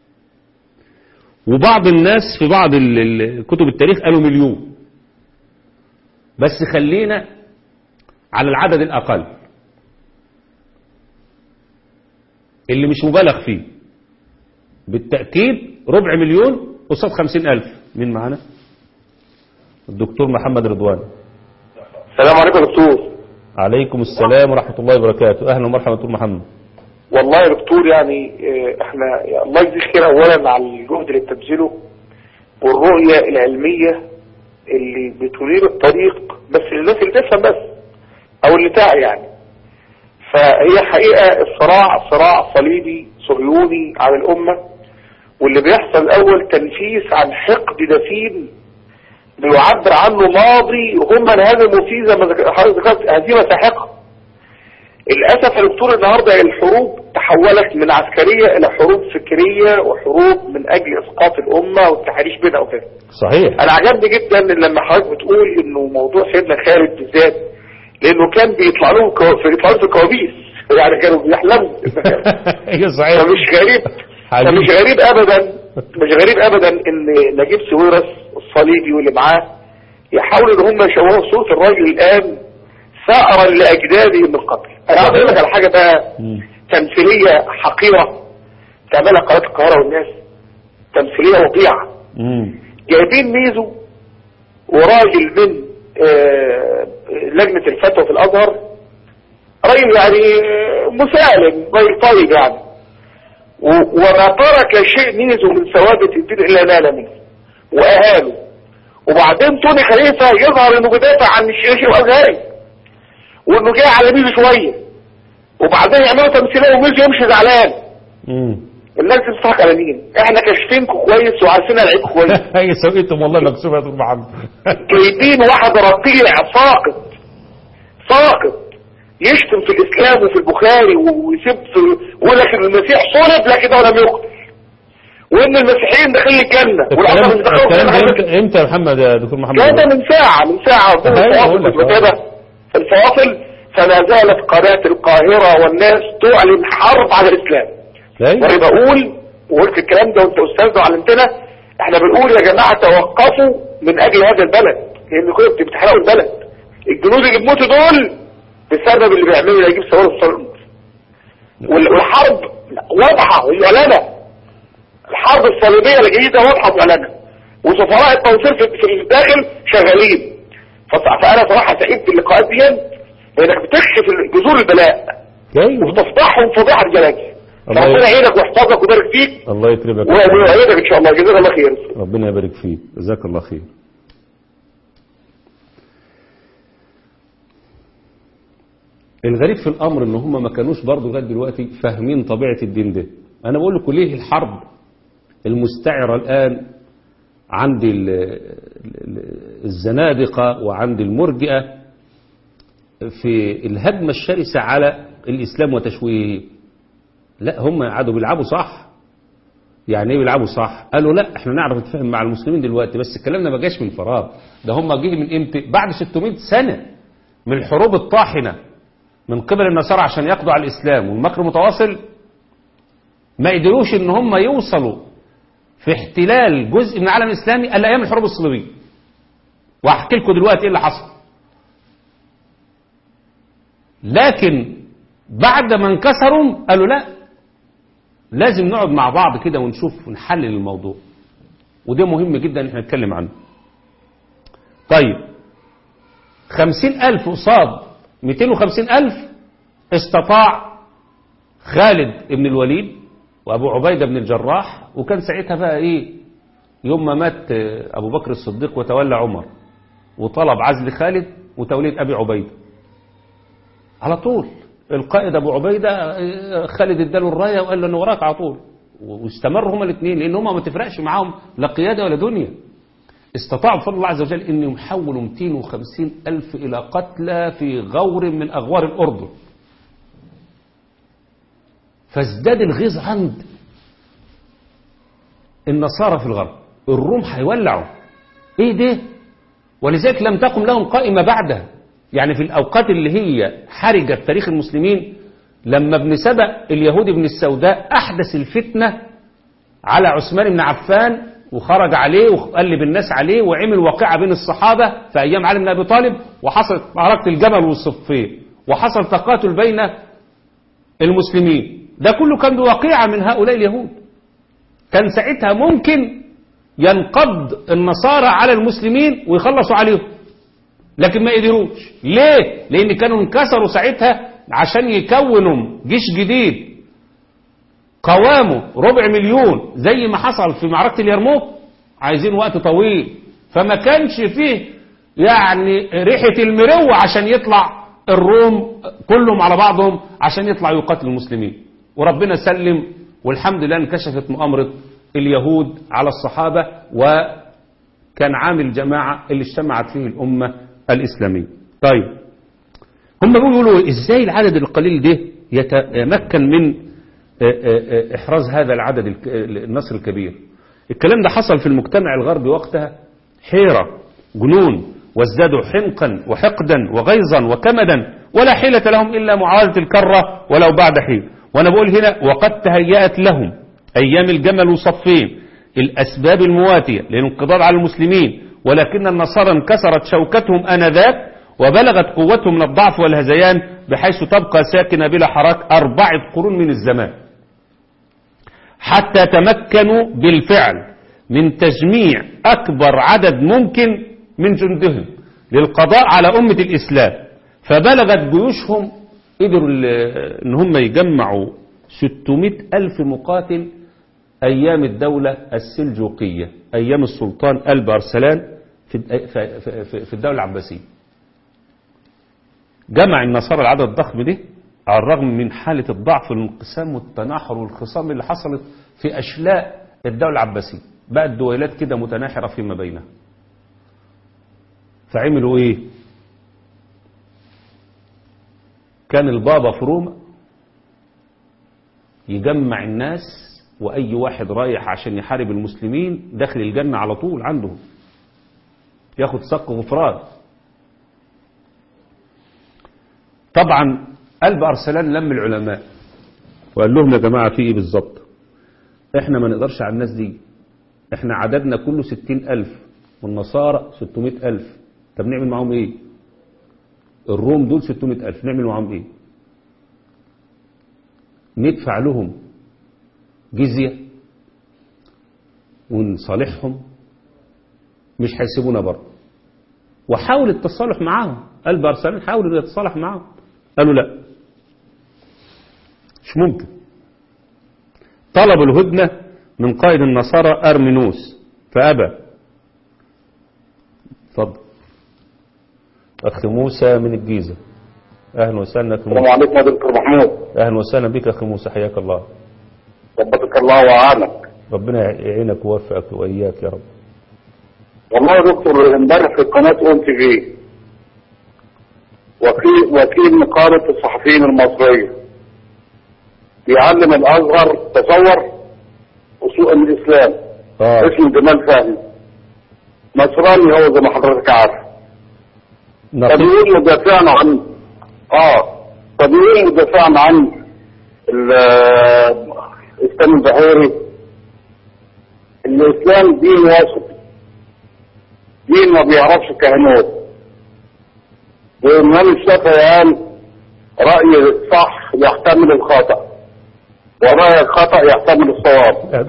وبعض الناس في بعض كتب التاريخ قالوا مليون بس خلينا على العدد الأقل اللي مش مبالغ فيه بالتأكيد ربع مليون قصاد خمسين ألف مين معانا الدكتور محمد رضوان السلام عليكم يا دكتور عليكم السلام ورحمة الله وبركاته أهلا ومرحبا دكتور محمد والله يا دكتور يعني آه، احنا يا الله يجزيك خير اولا على الجهد اللي بتبذله والرؤية العلمية اللي بتنير الطريق بس للناس اللي تفهم بس او اللي تعي يعني فهي حقيقة الصراع صراع صليبي صهيوني على الأمة واللي بيحصل الأول تنفيس عن حقد دفين بيعبر عنه ماضي هم انهزموا فيه زي ما ذك- حضرتك ذكرت هزيمة ساحقة للأسف يا دكتور النهاردة الحروب تحولت من عسكرية إلى حروب فكرية وحروب من أجل إسقاط الأمة والتحريش بينها وكده صحيح انا عجبني جدا إن لما حضرتك بتقول انه موضوع سيدنا خالد بالذات لانه كان بيطلع لهم كو... في بيطلع لهم في كوابيس يعني كانوا بيحلموا ايه صحيح فمش غريب حبيبي. فمش غريب ابدا مش غريب ابدا ان نجيب سويرس الصليبي واللي معاه يحاولوا ان هم يشوهوا صوره الراجل الان ثأرا لاجداده من قبل انا عايز اقول لك على حاجه بقى مم. تمثيليه حقيره تعملها قناه القاهره والناس تمثيليه وضيعه مم. جايبين ميزو وراجل من آه، لجنة الفتوى في الأزهر راجل يعني آه، مسالم راجل طيب يعني و- وما ترك شيء ميزو من ثوابت الدين إلا نال منه وأهانه وبعدين توني خليفة يظهر انه بيدافع عن الشيخ الأزهري وانه جاي على ميزو شوية وبعدين يعملوا تمثيلية وميزو يمشي زعلان مم. الناس دي بتضحك على مين؟ احنا كاشفينكم كويس وعارفين العيب كويس هي سويتم والله مكسوفة يا دكتور محمد جايبين واحد رقيع ساقط ساقط يشتم في الاسلام وفي البخاري ويسب في ويقول لك ان المسيح صلب لكنه لم يقتل وان المسيحيين داخلين الجنه والعصر مش الكلام داخلين الكلام ده امتى امتى يا محمد يا دكتور محمد كان ده من ساعة من ساعة ضمن أيوة، الفواصل أقول لك، كنت بتابع في الفواصل فما زالت قناة القاهرة والناس تعلن حرب على الإسلام وانا ايوه بقول وقلت الكلام ده وانت استاذ وعلمتنا احنا بنقول يا جماعة توقفوا من اجل هذا البلد لان كنتوا بتحرقوا البلد الجنود اللي بيموتوا دول بسبب اللي بيعملوا يجيب سوار الصلب وال- والحرب واضحة ومعلنة الحرب الصليبية الجديدة واضحة ومعلنة وسفراء التوصيل في في الداخل شغالين فص- فانا صراحة سعيد باللقاءات دي لانك بتكشف جذور البلاء ايوه وتفضحهم فضيحة الجلاجل الله ربنا يبارك. يعينك ويحفظك ويبارك فيك الله يكرمك ويعينك ان شاء الله جزاك الله خير ربنا يبارك فيك جزاك الله خير الغريب في الامر ان هم ما كانوش برضو لغايه دلوقتي فاهمين طبيعه الدين ده انا بقول لكم ليه الحرب المستعره الان عند ال- ال- الزنادقة وعند المرجئة في الهجمة الشرسة على الإسلام وتشويهه لا هم قعدوا بيلعبوا صح يعني ايه بيلعبوا صح قالوا لا احنا نعرف نتفاهم مع المسلمين دلوقتي بس الكلام ده ما جاش من فراغ ده هم جه من امتى بعد 600 سنة من الحروب الطاحنة من قبل النصارى عشان يقضوا على الإسلام والمكر متواصل ما قدروش ان هم يوصلوا في احتلال جزء من العالم الإسلامي الا ايام الحروب الصليبية وهحكي لكم دلوقتي ايه اللي حصل لكن بعد ما انكسروا قالوا لا لازم نقعد مع بعض كده ونشوف ونحلل الموضوع وده مهم جدا ان احنا نتكلم عنه طيب خمسين ألف قصاد ميتين وخمسين ألف استطاع خالد بن الوليد وأبو عبيدة بن الجراح وكان ساعتها بقى إيه يوم ما مات أبو بكر الصديق وتولى عمر وطلب عزل خالد وتوليد أبي عبيدة على طول القائد ابو عبيده آه، خالد اداله الرايه وقال له انا وراك على طول واستمروا هما الاثنين لان هما ما تفرقش معاهم لا قياده ولا دنيا استطاعوا بفضل الله عز وجل ان يحولوا 250 الف الى قتلى في غور من اغوار الاردن فازداد الغيظ عند النصارى في الغرب الروم هيولعوا ايه ده ولذلك لم تقم لهم قائمة بعدها يعني في الأوقات اللي هي حرجت تاريخ المسلمين لما ابن سبأ اليهودي بن السوداء أحدث الفتنة على عثمان بن عفان وخرج عليه وقلب الناس عليه وعمل واقعة بين الصحابة في أيام علي بن أبي طالب وحصلت معركة الجمل والصفين وحصل تقاتل بين المسلمين ده كله كان بواقعة من هؤلاء اليهود كان ساعتها ممكن ينقض النصارى على المسلمين ويخلصوا عليهم لكن ما قدروش ليه لان كانوا انكسروا ساعتها عشان يكونوا جيش جديد قوامه ربع مليون زي ما حصل في معركة اليرموك عايزين وقت طويل فما كانش فيه يعني ريحة المرو عشان يطلع الروم كلهم على بعضهم عشان يطلعوا يقاتلوا المسلمين وربنا سلم والحمد لله انكشفت مؤامرة اليهود على الصحابة وكان عامل جماعة اللي اجتمعت فيه الأمة الإسلامية طيب هم بيقولوا ازاي العدد القليل ده يتمكن من إحراز هذا العدد الك- النصر الكبير الكلام ده حصل في المجتمع الغربي وقتها حيرة جنون وازدادوا حنقا وحقدا وغيظا وكمدا ولا حيلة لهم إلا معاودة الكرة ولو بعد حين وأنا بقول هنا وقد تهيأت لهم أيام الجمل وصفين الأسباب المواتية للانقضاض على المسلمين ولكن النصارى انكسرت شوكتهم آنذاك وبلغت قوتهم من الضعف والهزيان بحيث تبقى ساكنة بلا حراك أربعة قرون من الزمان حتى تمكنوا بالفعل من تجميع أكبر عدد ممكن من جندهم للقضاء على أمة الإسلام فبلغت جيوشهم قدروا ال- ان هم يجمعوا 600 ألف مقاتل أيام الدولة السلجوقية أيام السلطان قلب أرسلان في في- في- في الدولة العباسية جمع النصارى العدد الضخم ده على الرغم من حالة الضعف والانقسام والتناحر والخصام اللي حصلت في أشلاء الدولة العباسية بقت دويلات كده متناحرة فيما بينها فعملوا ايه كان البابا في روما يجمع الناس وأي واحد رايح عشان يحارب المسلمين داخل الجنة على طول عندهم ياخد صك غفران طبعا قلب أرسلان لم العلماء وقال لهم يا جماعة في ايه بالظبط احنا ما نقدرش على الناس دي احنا عددنا كله ستين ألف والنصارى ستمائة ألف طب نعمل معاهم ايه الروم دول ستمائة ألف نعمل معاهم ايه ندفع لهم جزية ونصالحهم مش هيسيبونا بره وحاول التصالح معاهم قلب أرسلان حاول يتصالح معاهم قالوا لا مش ممكن طلبوا الهدنة من قائد النصارى أرمينوس فأبى اتفضل أخي موسى من الجيزة أهلا وسهلا أخي السلام موسى عليكم يا دكتور محمود أهلا وسهلا بك أخي موسى حياك الله ثبتك الله وأعانك ربنا يعينك ويوفقك وإياك يا رب والله يا دكتور امبارح في قناة اون تي في وكيل وكيل نقابة الصحفيين المصرية بيعلم الازهر تصور اصول الاسلام اه اسمه جمال فهمي نصراني هو زي ما حضرتك عارف نقيب فبيقول مدافعا عن اه فبيقول مدافعا عن ال- الاسلام البحيري الاسلام دين وسط دين ما بيعرفش كهنوت والامام الشافعي قال راي الصح يحتمل الخطا وراي الخطا يحتمل الصواب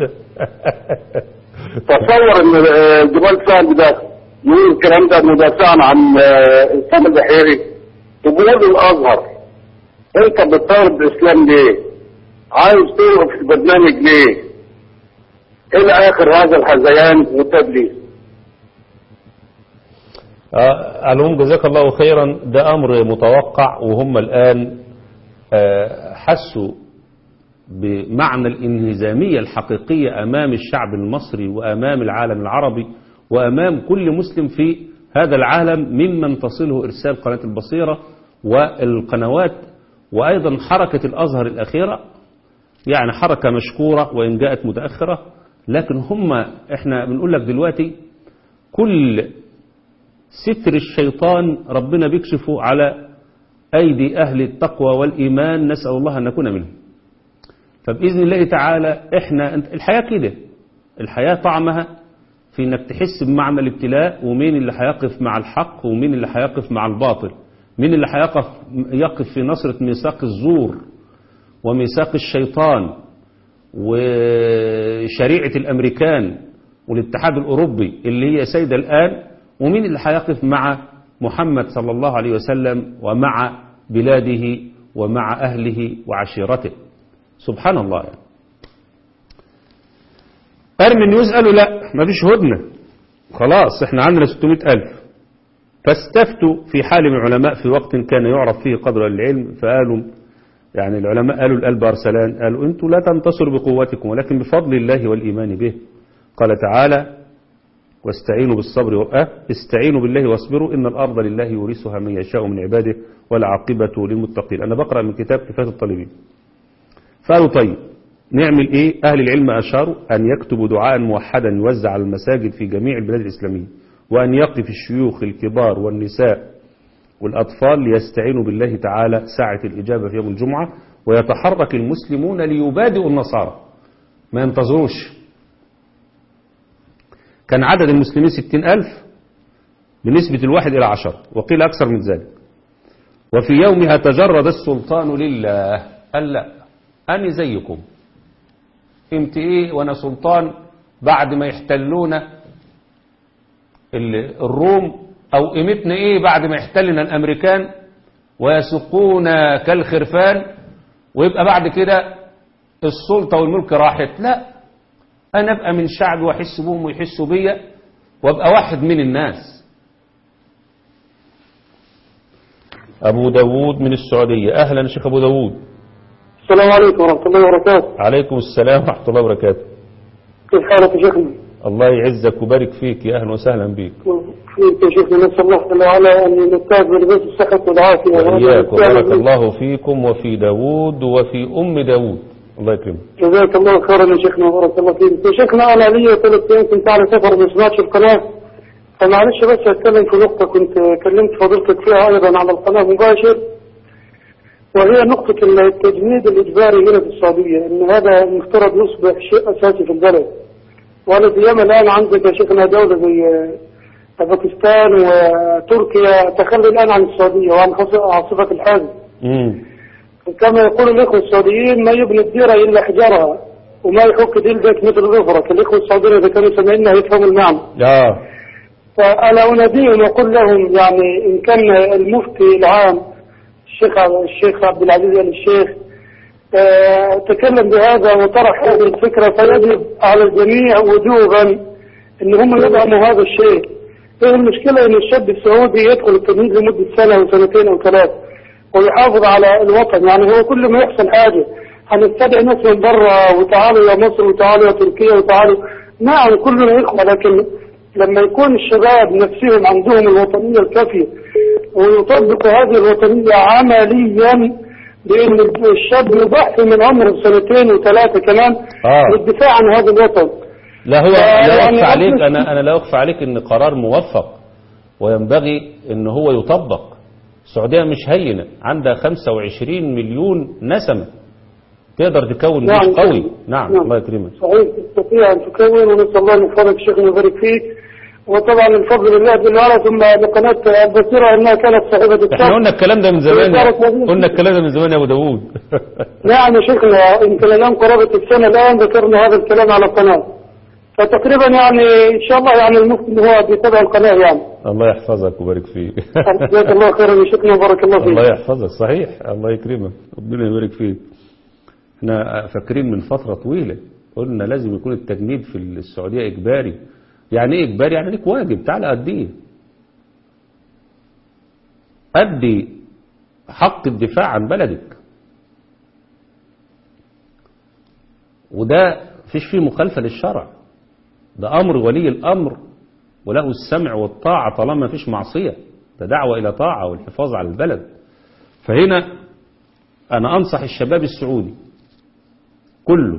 تصور ان آه، جمال سعد ده يقول الكلام ده مدافعا عن آه، الاسلام البحيري تقول الازهر انت بتطالب بالاسلام ليه؟ عايز توقف في البرنامج ليه؟ الى اخر هذا الحزيان والتدليس آه، على العموم جزاك الله خيرا ده أمر متوقع وهم الآن آه، حسوا بمعنى الانهزامية الحقيقية أمام الشعب المصري وأمام العالم العربي وأمام كل مسلم في هذا العالم ممن تصله إرسال قناة البصيرة والقنوات وأيضا حركة الأزهر الأخيرة يعني حركة مشكورة وإن جاءت متأخرة لكن هم احنا بنقول لك دلوقتي كل ستر الشيطان ربنا بيكشفه على أيدي أهل التقوى والإيمان نسأل الله أن نكون منهم فبإذن الله تعالى إحنا الحياة كده الحياة طعمها في إنك تحس بمعنى الابتلاء ومين اللي هيقف مع الحق ومين اللي هيقف مع الباطل مين اللي هيقف يقف في نصرة ميثاق الزور وميثاق الشيطان وشريعة الأمريكان والاتحاد الأوروبي اللي هي سيدة الآن ومين اللي هيقف مع محمد صلى الله عليه وسلم ومع بلاده ومع أهله وعشيرته سبحان الله يعني. أرمي نيوز قالوا لا ما فيش هدنة خلاص احنا عندنا 600 ألف فاستفتوا في حال من العلماء في وقت كان يعرف فيه قدر العلم فقالوا يعني العلماء قالوا القلب أرسلان قالوا أنتم لا تنتصروا بقوتكم ولكن بفضل الله والإيمان به قال تعالى واستعينوا بالصبر وأه استعينوا بالله واصبروا إن الأرض لله يورثها من يشاء من عباده والعاقبة للمتقين أنا بقرأ من كتاب كفاية الطالبين فقالوا طيب نعمل إيه أهل العلم أشاروا أن يكتبوا دعاء موحدا يوزع على المساجد في جميع البلاد الإسلامية وأن يقف الشيوخ الكبار والنساء والأطفال ليستعينوا بالله تعالى ساعة الإجابة في يوم الجمعة ويتحرك المسلمون ليبادئوا النصارى ما ينتظروش كان عدد المسلمين ستين ألف بنسبة الواحد إلى عشر وقيل أكثر من ذلك وفي يومها تجرد السلطان لله قال لا أنا زيكم قيمت إيه وأنا سلطان بعد ما يحتلونا الروم أو قيمتنا إيه بعد ما يحتلنا الأمريكان ويسقونا كالخرفان ويبقى بعد كده السلطة والملك راحت لا أنا أبقى من شعبي وأحس بهم ويحسوا بيا وأبقى واحد من الناس أبو داود من السعودية أهلا شيخ أبو داود السلام عليكم ورحمة الله وبركاته عليكم السلام ورحمة الله وبركاته كيف حالك يا شيخنا؟ الله يعزك وبارك فيك يا أهلا وسهلا بك فيك يا شيخنا نسأل الله جل وعلا أن نمتاز بلباس الصحة والعافية وإياك وبارك الله فيكم وفي داود وفي أم داود الله يكرمك جزاك الله خيرا يا شيخنا وبارك الله فيك يا شيخنا أنا لي ثلاث أيام كنت على سفر ما سمعتش القناة فمعلش بس أتكلم في نقطة كنت كلمت فضيلتك فيها أيضا على القناة مباشر وهي نقطة التجنيد الإجباري هنا في السعودية إن هذا مفترض يصبح شيء أساسي في البلد وأنا في اليمن الآن عندك يا شيخنا دولة زي باكستان وتركيا تخلي الآن عن السعودية وعن عاصفة الحاج امم كما يقول الإخوة السعوديين ما يبني الديرة إلا حجارها وما يحك ديلك مثل غفرك الإخوة السعوديين إذا كانوا سامعينها يفهموا المعنى آه فأنا أناديهم وأقول لهم يعني إن كان المفتي العام الشيخ الشيخ عبد العزيز آل الشيخ آه، تكلم بهذا وطرح هذه الفكرة فيجب على الجميع وجوبا ان هم يدعموا هذا الشيء ايه المشكلة ان الشاب السعودي يدخل التمهيد لمدة سنة او سنتين او ثلاث ويحافظ على الوطن يعني هو كل ما يحصل حاجة هنستدعي ناس من برا وتعالوا يا مصر وتعالوا يا تركيا وتعالوا نعم كلنا اخوة لكن لما يكون الشباب نفسهم عندهم الوطنية الكافية ويطبقوا هذه الوطنية عمليا بأن الشاب يضحي من عمره سنتين وثلاثة كمان آه. للدفاع عن هذا الوطن لا هو آه، لا يعني أخفى عليك أصل- أنا أنا لا أخفى عليك إن قرار موفق وينبغي إن هو يطبق السعودية مش هينة عندها 25 مليون نسمة تقدر تكون نعم. جيش قوي نعم الله يكرمك صحيح تستطيع أن تكون ونسأل الله من فضلك شيخنا ويبارك فيك وطبعا الفضل لله جل وعلا ثم لقناة البصيرة أنها كانت صاحبة احنا الشرف قلنا الكلام ده من زمان وزارة مدينة. قلنا الكلام ده من زمان يا ابو داوود نعم يا شيخنا يمكن الآن قرابة السنة الآن ذكرنا هذا الكلام على القناة فتقريبا يعني إن شاء الله يعني المفتي هو بيتابع القناة يعني الله يحفظك ويبارك فيك جزاك الله خيرا يا شيخنا وبارك الله الله فيك يحفظك صحيح الله يكرمك ربنا يبارك فيك احنا فاكرين من فترة طويلة قلنا لازم يكون التجنيد في السعودية إجباري يعني إيه إجباري يعني ليك واجب تعالى أديه أدي حق الدفاع عن بلدك وده فيش فيه مخالفة للشرع ده أمر ولي الأمر وله السمع والطاعة طالما فيش معصية ده دعوة إلى طاعة والحفاظ على البلد فهنا أنا أنصح الشباب السعودي كله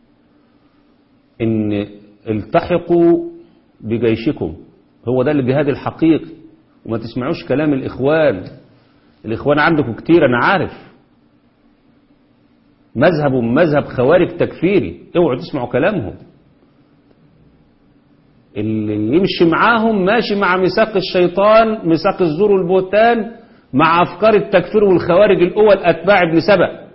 إن التحقوا بجيشكم هو ده الجهاد الحقيقي وما تسمعوش كلام الإخوان الإخوان عندكم كتير أنا عارف مذهب مذهب خوارج تكفيري اوعوا تسمعوا كلامهم اللي يمشي معاهم ماشي مع ميثاق الشيطان ميثاق الزور والبهتان مع أفكار التكفير والخوارج الأول أتباع ابن سبأ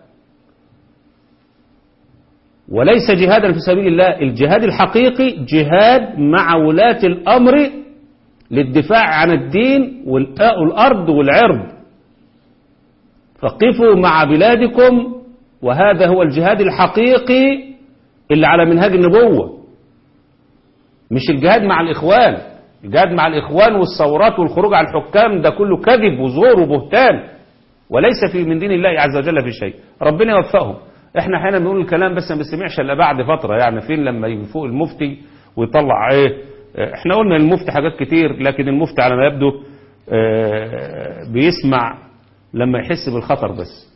وليس جهادا في سبيل الله الجهاد الحقيقي جهاد مع ولاة الأمر للدفاع عن الدين والأرض والعرض فقفوا مع بلادكم وهذا هو الجهاد الحقيقي اللي على منهاج النبوة مش الجهاد مع الإخوان الجهاد مع الإخوان والثورات والخروج على الحكام ده كله كذب وزور وبهتان وليس في من دين الله عز وجل في شيء ربنا يوفقهم احنا احيانا بنقول الكلام بس ما بنسمعش الا بعد فتره يعني فين لما يفوق المفتي ويطلع ايه اه، احنا قلنا المفتي حاجات كتير لكن المفتي على ما يبدو اه، بيسمع لما يحس بالخطر بس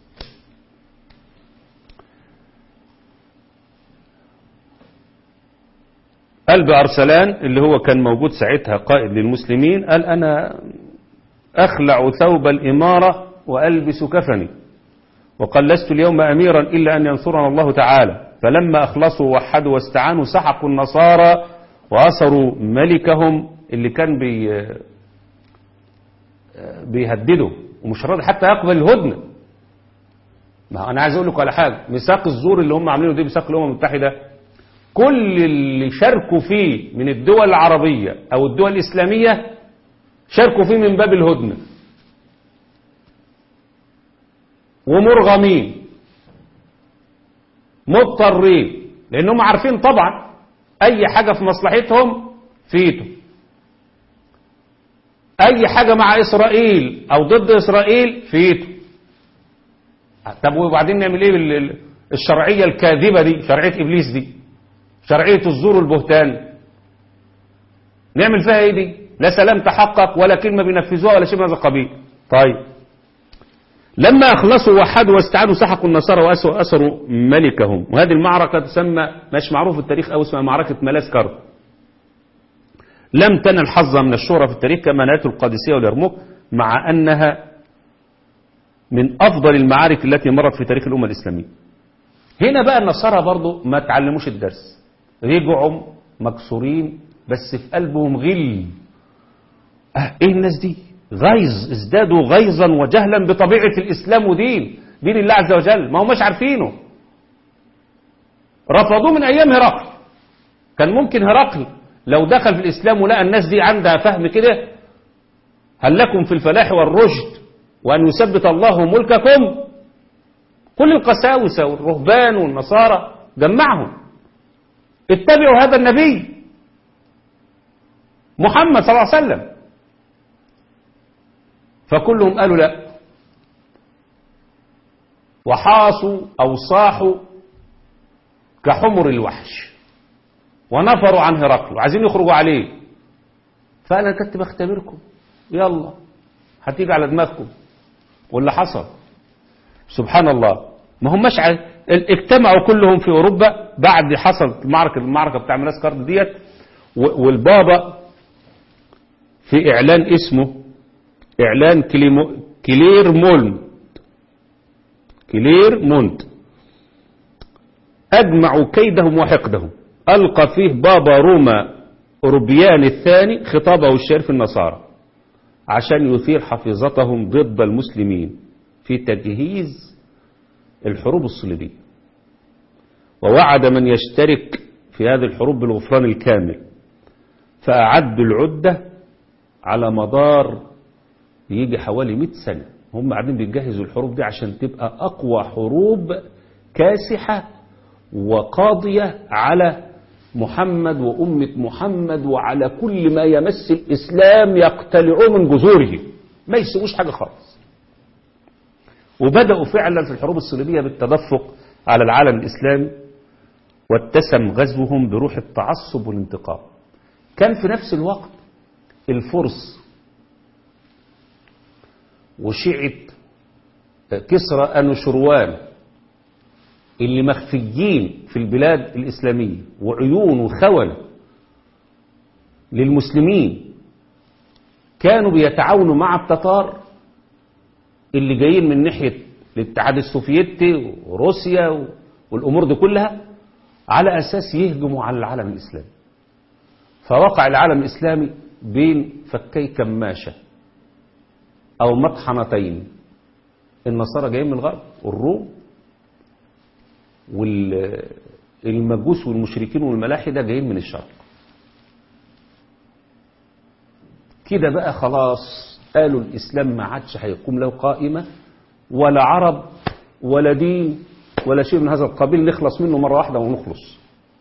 قلب أرسلان اللي هو كان موجود ساعتها قائد للمسلمين قال أنا أخلع ثوب الإمارة وألبس كفني وقال لست اليوم أميرا إلا أن ينصرنا الله تعالى فلما أخلصوا ووحدوا واستعانوا سحقوا النصارى وأسروا ملكهم اللي كان بي بيهدده ومش راضي حتى يقبل الهدنة ما أنا عايز أقول لكم على حاجة ميثاق الزور اللي هم عاملينه دي ميثاق الأمم المتحدة كل اللي شاركوا فيه من الدول العربية أو الدول الإسلامية شاركوا فيه من باب الهدنة ومرغمين مضطرين لأنهم عارفين طبعا أي حاجة في مصلحتهم فيته أي حاجة مع إسرائيل أو ضد إسرائيل فيته طب وبعدين نعمل إيه بال- الشرعية الكاذبة دي شرعية إبليس دي شرعية الزور والبهتان نعمل فيها ايه دي لا سلام تحقق ولا كلمة بينفذوها ولا شيء من هذا القبيل طيب لما أخلصوا وحدوا واستعانوا سحقوا النصارى وأسروا أسروا ملكهم وهذه المعركة تسمى مش معروف في التاريخ أو اسمها معركة ملاسكر لم تنل حظا من الشهرة في التاريخ كما نالته القادسية واليرموك مع أنها من أفضل المعارك التي مرت في تاريخ الأمة الإسلامية هنا بقى النصارى برضو ما تعلموش الدرس رجعوا مكسورين بس في قلبهم غل اه ايه الناس دي غيظ ازدادوا غيظا وجهلا بطبيعة الإسلام ودين دين الله عز وجل ما هماش عارفينه رفضوه من أيام هرقل كان ممكن هرقل لو دخل في الإسلام ولقى الناس دي عندها فهم كده هل لكم في الفلاح والرشد وأن يثبت الله ملككم كل القساوسة والرهبان والنصارى جمعهم اتبعوا هذا النبي محمد صلى الله عليه وسلم فكلهم قالوا لا وحاصوا أو صاحوا كحمر الوحش ونفروا عن هرقل وعايزين يخرجوا عليه فأنا كنت بختبركم يلا هتيجي على دماغكم واللي حصل سبحان الله ما هماش ع... اجتمعوا كلهم في أوروبا بعد حصلت المعركة المعركة بتاع ميراث كارد ديت و- والبابا في إعلان اسمه إعلان كليمو... كلير مولد كلير مونت أجمعوا كيدهم وحقدهم ألقى فيه بابا روما أوروبيان الثاني خطابه الشريف النصارى عشان يثير حفيظتهم ضد المسلمين في تجهيز الحروب الصليبية ووعد من يشترك في هذه الحروب بالغفران الكامل فأعدوا العدة على مدار يجي حوالي 100 سنة هم قاعدين بيجهزوا الحروب دي عشان تبقى أقوى حروب كاسحة وقاضية على محمد وأمة محمد وعلى كل ما يمس الإسلام يقتلعوه من جذوره ما يسيبوش حاجة خالص وبدأوا فعلا في الحروب الصليبية بالتدفق على العالم الإسلامي واتسم غزوهم بروح التعصب والانتقام كان في نفس الوقت الفرس وشيعة كسرى أنوشروان اللي مخفيين في البلاد الإسلامية وعيون وخونة للمسلمين كانوا بيتعاونوا مع التتار اللي جايين من ناحية الاتحاد السوفيتي وروسيا والأمور دي كلها على أساس يهجموا على العالم الإسلامي فوقع العالم الإسلامي بين فكي كماشة أو مطحنتين النصارى جايين من الغرب والروم والمجوس والمشركين والملاحدة جايين من الشرق كده بقى خلاص قالوا الإسلام ما عادش هيقوم له قائمة ولا عرب ولا دين ولا شيء من هذا القبيل نخلص منه مرة واحدة ونخلص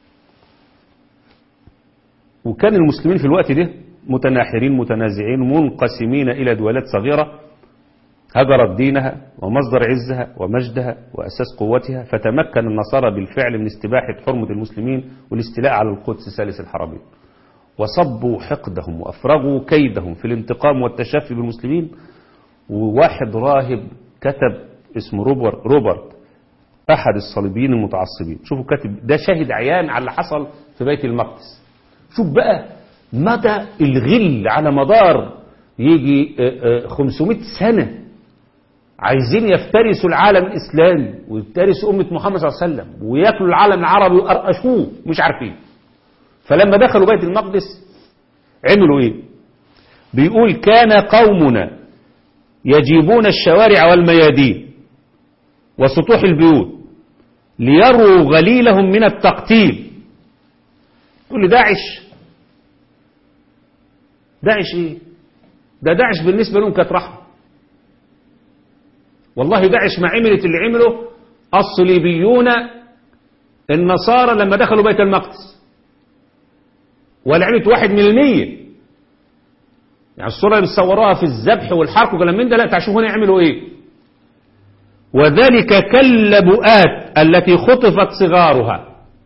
وكان المسلمين في الوقت ده متناحرين متنازعين منقسمين إلى دولات صغيرة هجرت دينها ومصدر عزها ومجدها وأساس قوتها فتمكن النصارى بالفعل من استباحة حرمة المسلمين والاستيلاء على القدس ثالث الحرمين وصبوا حقدهم وأفرغوا كيدهم في الانتقام والتشفي بالمسلمين وواحد راهب كتب اسمه روبرت, روبرت أحد الصليبيين المتعصبين شوفوا كاتب ده شاهد عيان على اللي حصل في بيت المقدس شوف بقى مدى الغل على مدار يجي 500 سنة عايزين يفترسوا العالم الإسلامي ويفترسوا أمة محمد صلى الله عليه وسلم وياكلوا العالم العربي ويقرقشوه مش عارفين فلما دخلوا بيت المقدس عملوا ايه بيقول كان قومنا يجيبون الشوارع والميادين وسطوح البيوت ليروا غليلهم من التقتيل تقول لي داعش داعش ايه ده داعش بالنسبة لهم كانت رحمة والله داعش ما عملت اللي عمله الصليبيون النصارى لما دخلوا بيت المقدس ولا عملت واحد من المية يعني الصورة اللي بتصوروها في الذبح والحرق وكلام من ده لا تعشوف هنا يعملوا ايه وذلك كاللبؤات التي خطفت صغارها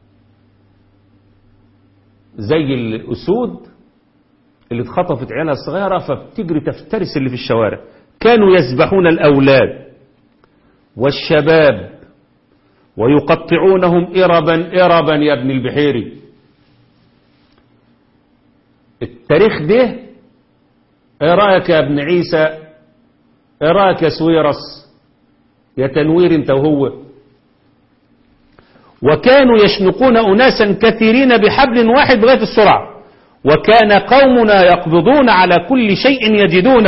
زي الأسود اللي اتخطفت عيالها الصغيرة فبتجري تفترس اللي في الشوارع كانوا يذبحون الأولاد والشباب ويقطعونهم إربا إربا يا ابن البحيري التاريخ ده ايه رأيك يا ابن عيسى ايه رأيك يا سويرس يا تنوير انت وهو وكانوا يشنقون أناسا كثيرين بحبل واحد بغاية السرعة وكان قومنا يقبضون على كل شيء يجدونه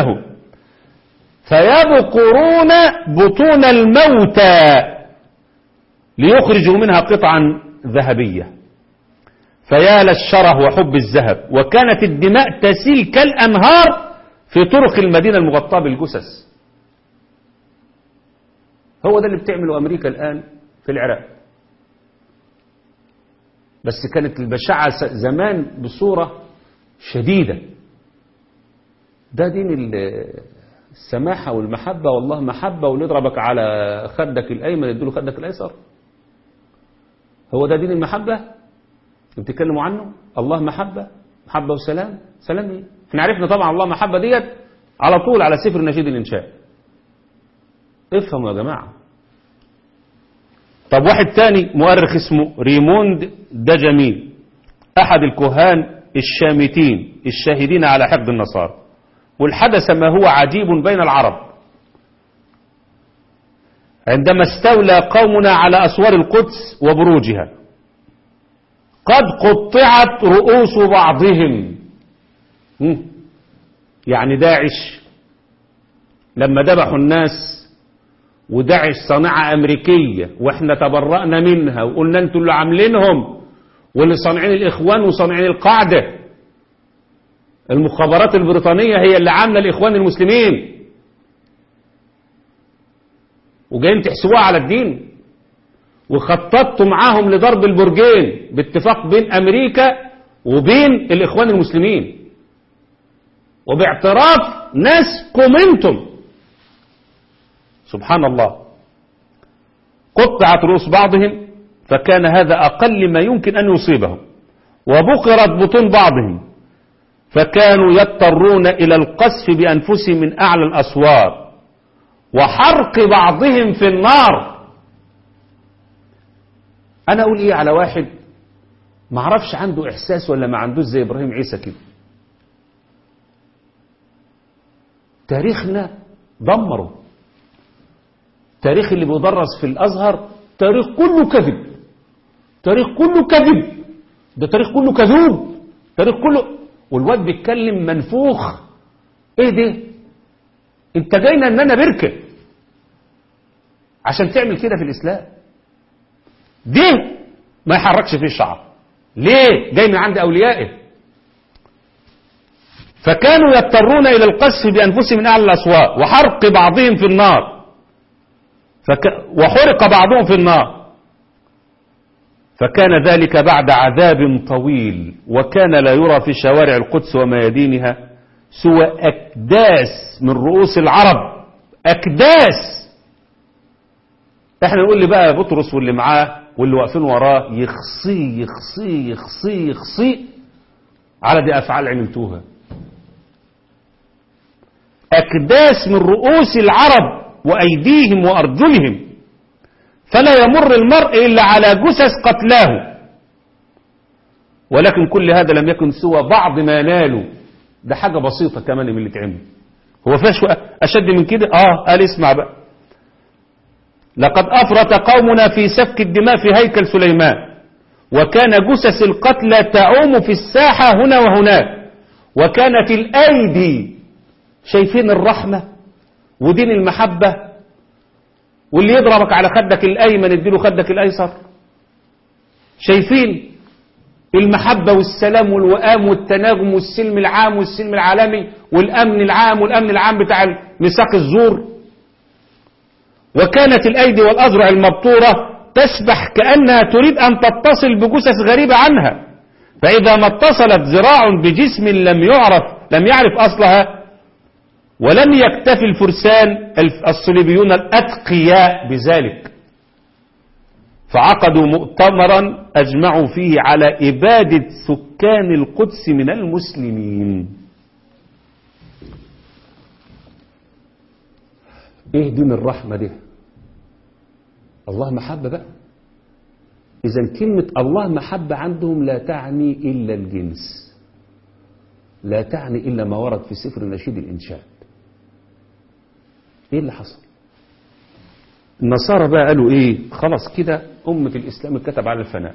فيبقرون بطون الموتى ليخرجوا منها قطعا ذهبية فيا للشره وحب الذهب وكانت الدماء تسيل كالأنهار في طرق المدينة المغطاة بالجثث هو ده اللي بتعمله أمريكا الآن في العراق بس كانت البشاعة زمان بصورة شديدة ده دين السماحة والمحبة والله محبة واللي يضربك على خدك الأيمن يديله خدك الأيسر هو ده دين المحبة بتتكلموا عنه الله محبة محبة وسلام سلام ايه احنا عرفنا طبعا الله محبة ديت على طول على سفر نشيد الإنشاء افهموا يا جماعة طب واحد تاني مؤرخ اسمه ريموند دجميل أحد الكهان الشامتين الشاهدين على حقد النصارى والحدث ما هو عجيب بين العرب عندما استولى قومنا على أسوار القدس وبروجها قد قطعت رؤوس بعضهم مم. يعني داعش لما ذبحوا الناس وداعش صناعة أمريكية وإحنا تبرأنا منها وقلنا أنتوا اللي عاملينهم واللي صانعين الإخوان وصانعين القاعدة المخابرات البريطانية هي اللي عاملة الإخوان المسلمين وجايين تحسبوها على الدين وخططتوا معاهم لضرب البرجين باتفاق بين أمريكا وبين الإخوان المسلمين وباعتراف ناسكم انتم سبحان الله قطعت رؤوس بعضهم فكان هذا أقل ما يمكن أن يصيبهم وبقرت بطون بعضهم فكانوا يضطرون إلى القذف بأنفسهم من أعلى الأسوار وحرق بعضهم في النار أنا أقول إيه على واحد ما عرفش عنده إحساس ولا ما عندوش زي إبراهيم عيسى كده تاريخنا دمره التاريخ اللي بيدرس في الأزهر تاريخ كله كذب تاريخ كله كذب ده تاريخ كله كذوب تاريخ كله والواد بيتكلم منفوخ ايه ده انت جاينا ان انا بركه عشان تعمل كده في الاسلام ده ما يحركش فيه الشعر ليه جاي من عند اوليائه فكانوا يضطرون الى القذف بانفسهم من اعلى الاسواق وحرق بعضهم في النار فك... وحرق بعضهم في النار فكان ذلك بعد عذاب طويل وكان لا يرى في شوارع القدس وميادينها سوى أكداس من رؤوس العرب أكداس احنا نقول لي بقى بطرس واللي معاه واللي واقفين وراه يخصي يخصي يخصي يخصي على دي أفعال عملتوها أكداس من رؤوس العرب وأيديهم وأرجلهم فلا يمر المرء إلا على جثث قتلاه ولكن كل هذا لم يكن سوى بعض ما نالوا ده حاجة بسيطة كمان من اللي اتعمل هو فيها شوية أشد من كده آه قال اسمع بقى لقد أفرط قومنا في سفك الدماء في هيكل سليمان وكان جثث القتلى تعوم في الساحة هنا وهناك وكانت الأيدي شايفين الرحمة ودين المحبة واللي يضربك على خدك الأيمن اديله خدك الأيسر شايفين المحبة والسلام والوئام والتناغم والسلم العام والسلم العالمي والأمن العام والأمن العام بتاع ميثاق الزور وكانت الأيدي والأذرع المبتورة تسبح كأنها تريد أن تتصل بجثث غريبة عنها فإذا ما اتصلت ذراع بجسم لم يعرف لم يعرف أصلها ولم يكتفي الفرسان الصليبيون الأتقياء بذلك فعقدوا مؤتمرا أجمعوا فيه على إبادة سكان القدس من المسلمين ايه دين الرحمة دي الله محبة بقى إذا كلمة الله محبة عندهم لا تعني إلا الجنس لا تعني إلا ما ورد في سفر نشيد الإنشاد إيه اللي حصل النصارى بقى قالوا إيه خلاص كده أمة الإسلام اتكتب على الفناء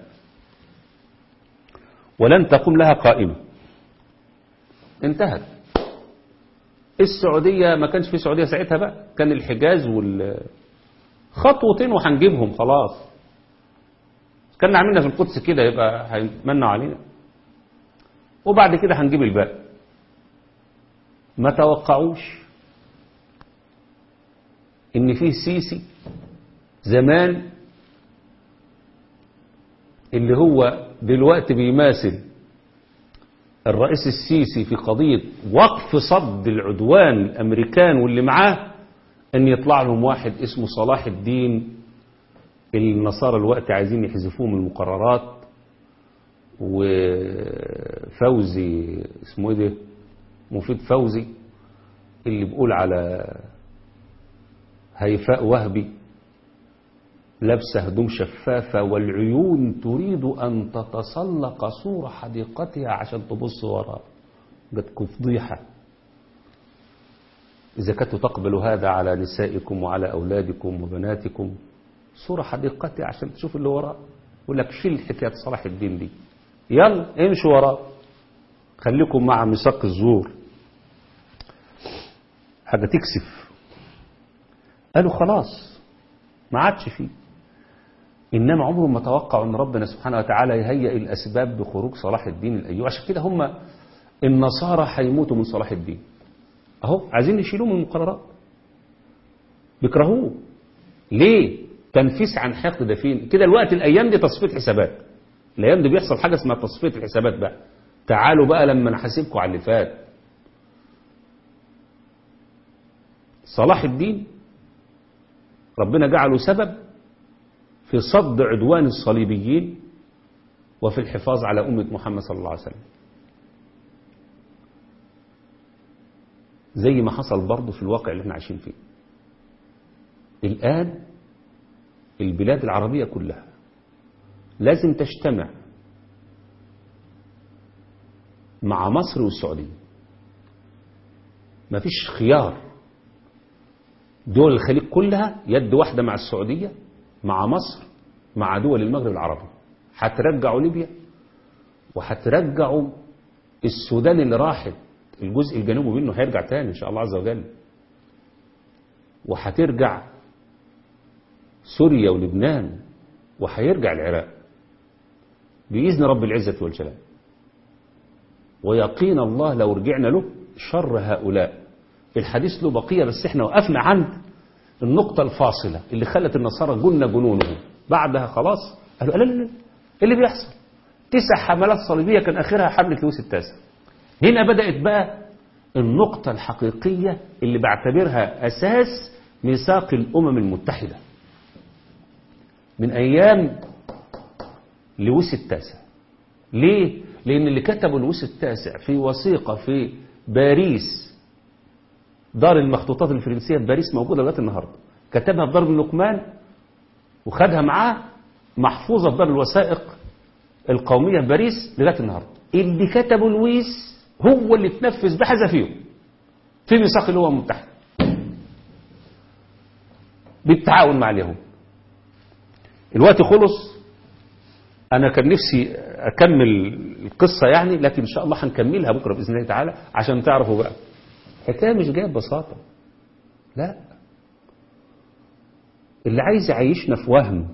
ولن تقوم لها قائمة انتهت السعودية ما كانش في سعودية ساعتها بقى كان الحجاز وال خطوتين وهنجيبهم خلاص كان عاملنا في القدس كده يبقى هيتمنوا علينا وبعد كده هنجيب الباقي ما توقعوش ان فيه سيسي زمان اللي هو دلوقتي بيماثل الرئيس السيسي في قضية وقف صد العدوان الأمريكان واللي معاه أن يطلع لهم واحد اسمه صلاح الدين النصارى الوقت عايزين يحذفوه من المقررات وفوزي اسمه ايه ده مفيد فوزي اللي بيقول على هيفاء وهبي لابسه هدوم شفافة والعيون تريد أن تتسلق صور حديقتها عشان تبص وراء جاتكم فضيحة إذا كنتوا تقبلوا هذا على نسائكم وعلى أولادكم وبناتكم صورة حديقتها عشان تشوف اللي وراء يقول لك شيل حكاية صلاح الدين دي يلا امشوا وراه خليكم مع ميثاق الزور حاجة تكسف قالوا خلاص ما عادش فيه إنما عمرهم ما توقعوا أن ربنا سبحانه وتعالى يهيئ الأسباب بخروج صلاح الدين الأيوبي عشان كده هم النصارى هيموتوا من صلاح الدين أهو عايزين يشيلوه من المقررات بيكرهوه ليه تنفيس عن حقد ده فين كده الوقت الأيام دي تصفية حسابات الأيام دي بيحصل حاجة اسمها تصفية الحسابات بقى تعالوا بقى لما نحاسبكم على اللي فات صلاح الدين ربنا جعله سبب في صد عدوان الصليبيين وفي الحفاظ على أمة محمد صلى الله عليه وسلم زي ما حصل برضه في الواقع اللي احنا عايشين فيه الآن البلاد العربية كلها لازم تجتمع مع مصر والسعودية مفيش خيار دول الخليج كلها يد واحدة مع السعودية مع مصر مع دول المغرب العربي هترجعوا ليبيا وهترجعوا السودان اللي راحت الجزء الجنوبي منه هيرجع تاني ان شاء الله عز وجل وهترجع سوريا ولبنان وهيرجع العراق بإذن رب العزة والجلال ويقين الله لو رجعنا له شر هؤلاء الحديث له بقية بس احنا وقفنا عند النقطة الفاصلة اللي خلت النصارى جن جنونهم بعدها خلاص قالوا لا لا لا ايه اللي بيحصل تسع حملات صليبية كان آخرها حملة لويس التاسع هنا بدأت بقى النقطة الحقيقية اللي بعتبرها أساس ميثاق الأمم المتحدة من أيام لويس التاسع ليه؟ لأن اللي كتبوا لويس التاسع في وثيقة في باريس دار المخطوطات الفرنسية في باريس موجودة لغاية النهاردة كتبها في دار اللقمان وخدها معاه محفوظة في دار الوثائق القومية في باريس لغاية النهاردة اللي كتبه لويس هو اللي تنفذ بحذافيره في ميثاق الأمم المتحدة بالتعاون مع اليهود الوقت خلص أنا كان نفسي أكمل القصة يعني لكن إن شاء الله هنكملها بكرة بإذن الله تعالى عشان تعرفوا بقى حكاية مش جاية ببساطة لا اللي عايز يعيشنا في وهم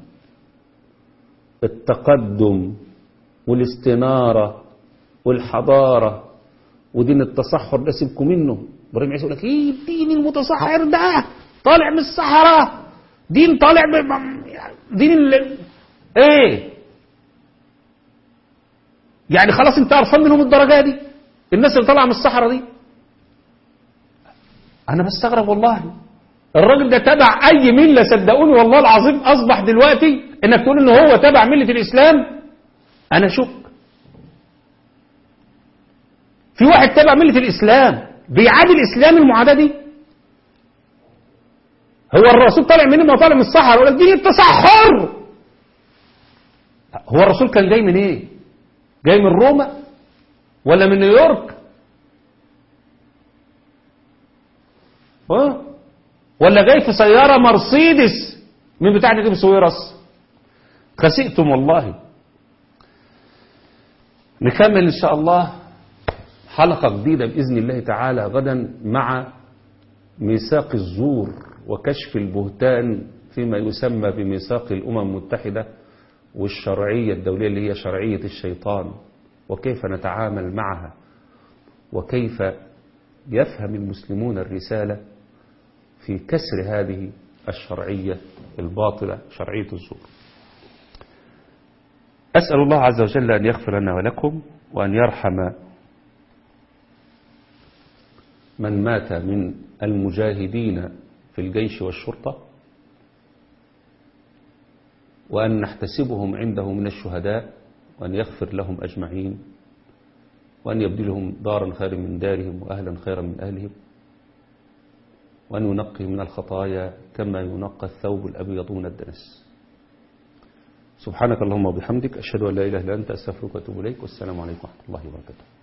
التقدم والاستنارة والحضارة ودين التصحر ده سيبكم منه ابراهيم عيسى يقول لك ايه الدين المتصحر ده طالع من الصحراء دين طالع ب... دين ال... ايه يعني خلاص انت قرفان منهم الدرجه دي الناس اللي طالعه من الصحراء دي انا بستغرب والله الراجل ده تبع اي مله صدقوني والله العظيم اصبح دلوقتي انك تقول ان هو تبع مله الاسلام انا شك في واحد تبع مله الاسلام بيعادي الاسلام المعاداه دي هو الرسول طالع منين ما طالع من الصحراء يقول لك دين التصحر هو الرسول كان جاي من ايه جاي من روما ولا من نيويورك ها ولا جاي في سيارة مرسيدس من بتاعة ابن سويرس خسئتم والله نكمل ان شاء الله حلقة جديدة بإذن الله تعالى غدا مع ميثاق الزور وكشف البهتان فيما يسمى بميثاق الأمم المتحدة والشرعية الدولية اللي هي شرعية الشيطان وكيف نتعامل معها وكيف يفهم المسلمون الرسالة في كسر هذه الشرعية الباطلة شرعية الزور أسأل الله عز وجل أن يغفر لنا ولكم وأن يرحم من مات من المجاهدين في الجيش والشرطة وأن نحتسبهم عنده من الشهداء وأن يغفر لهم أجمعين وأن يبدلهم دارا خيرا من دارهم وأهلا خيرا من أهلهم وأن ينقي من الخطايا كما ينقى الثوب الأبيض من الدنس سبحانك اللهم وبحمدك أشهد أن لا إله إلا أنت أستغفرك وأتوب إليك والسلام عليكم ورحمة الله وبركاته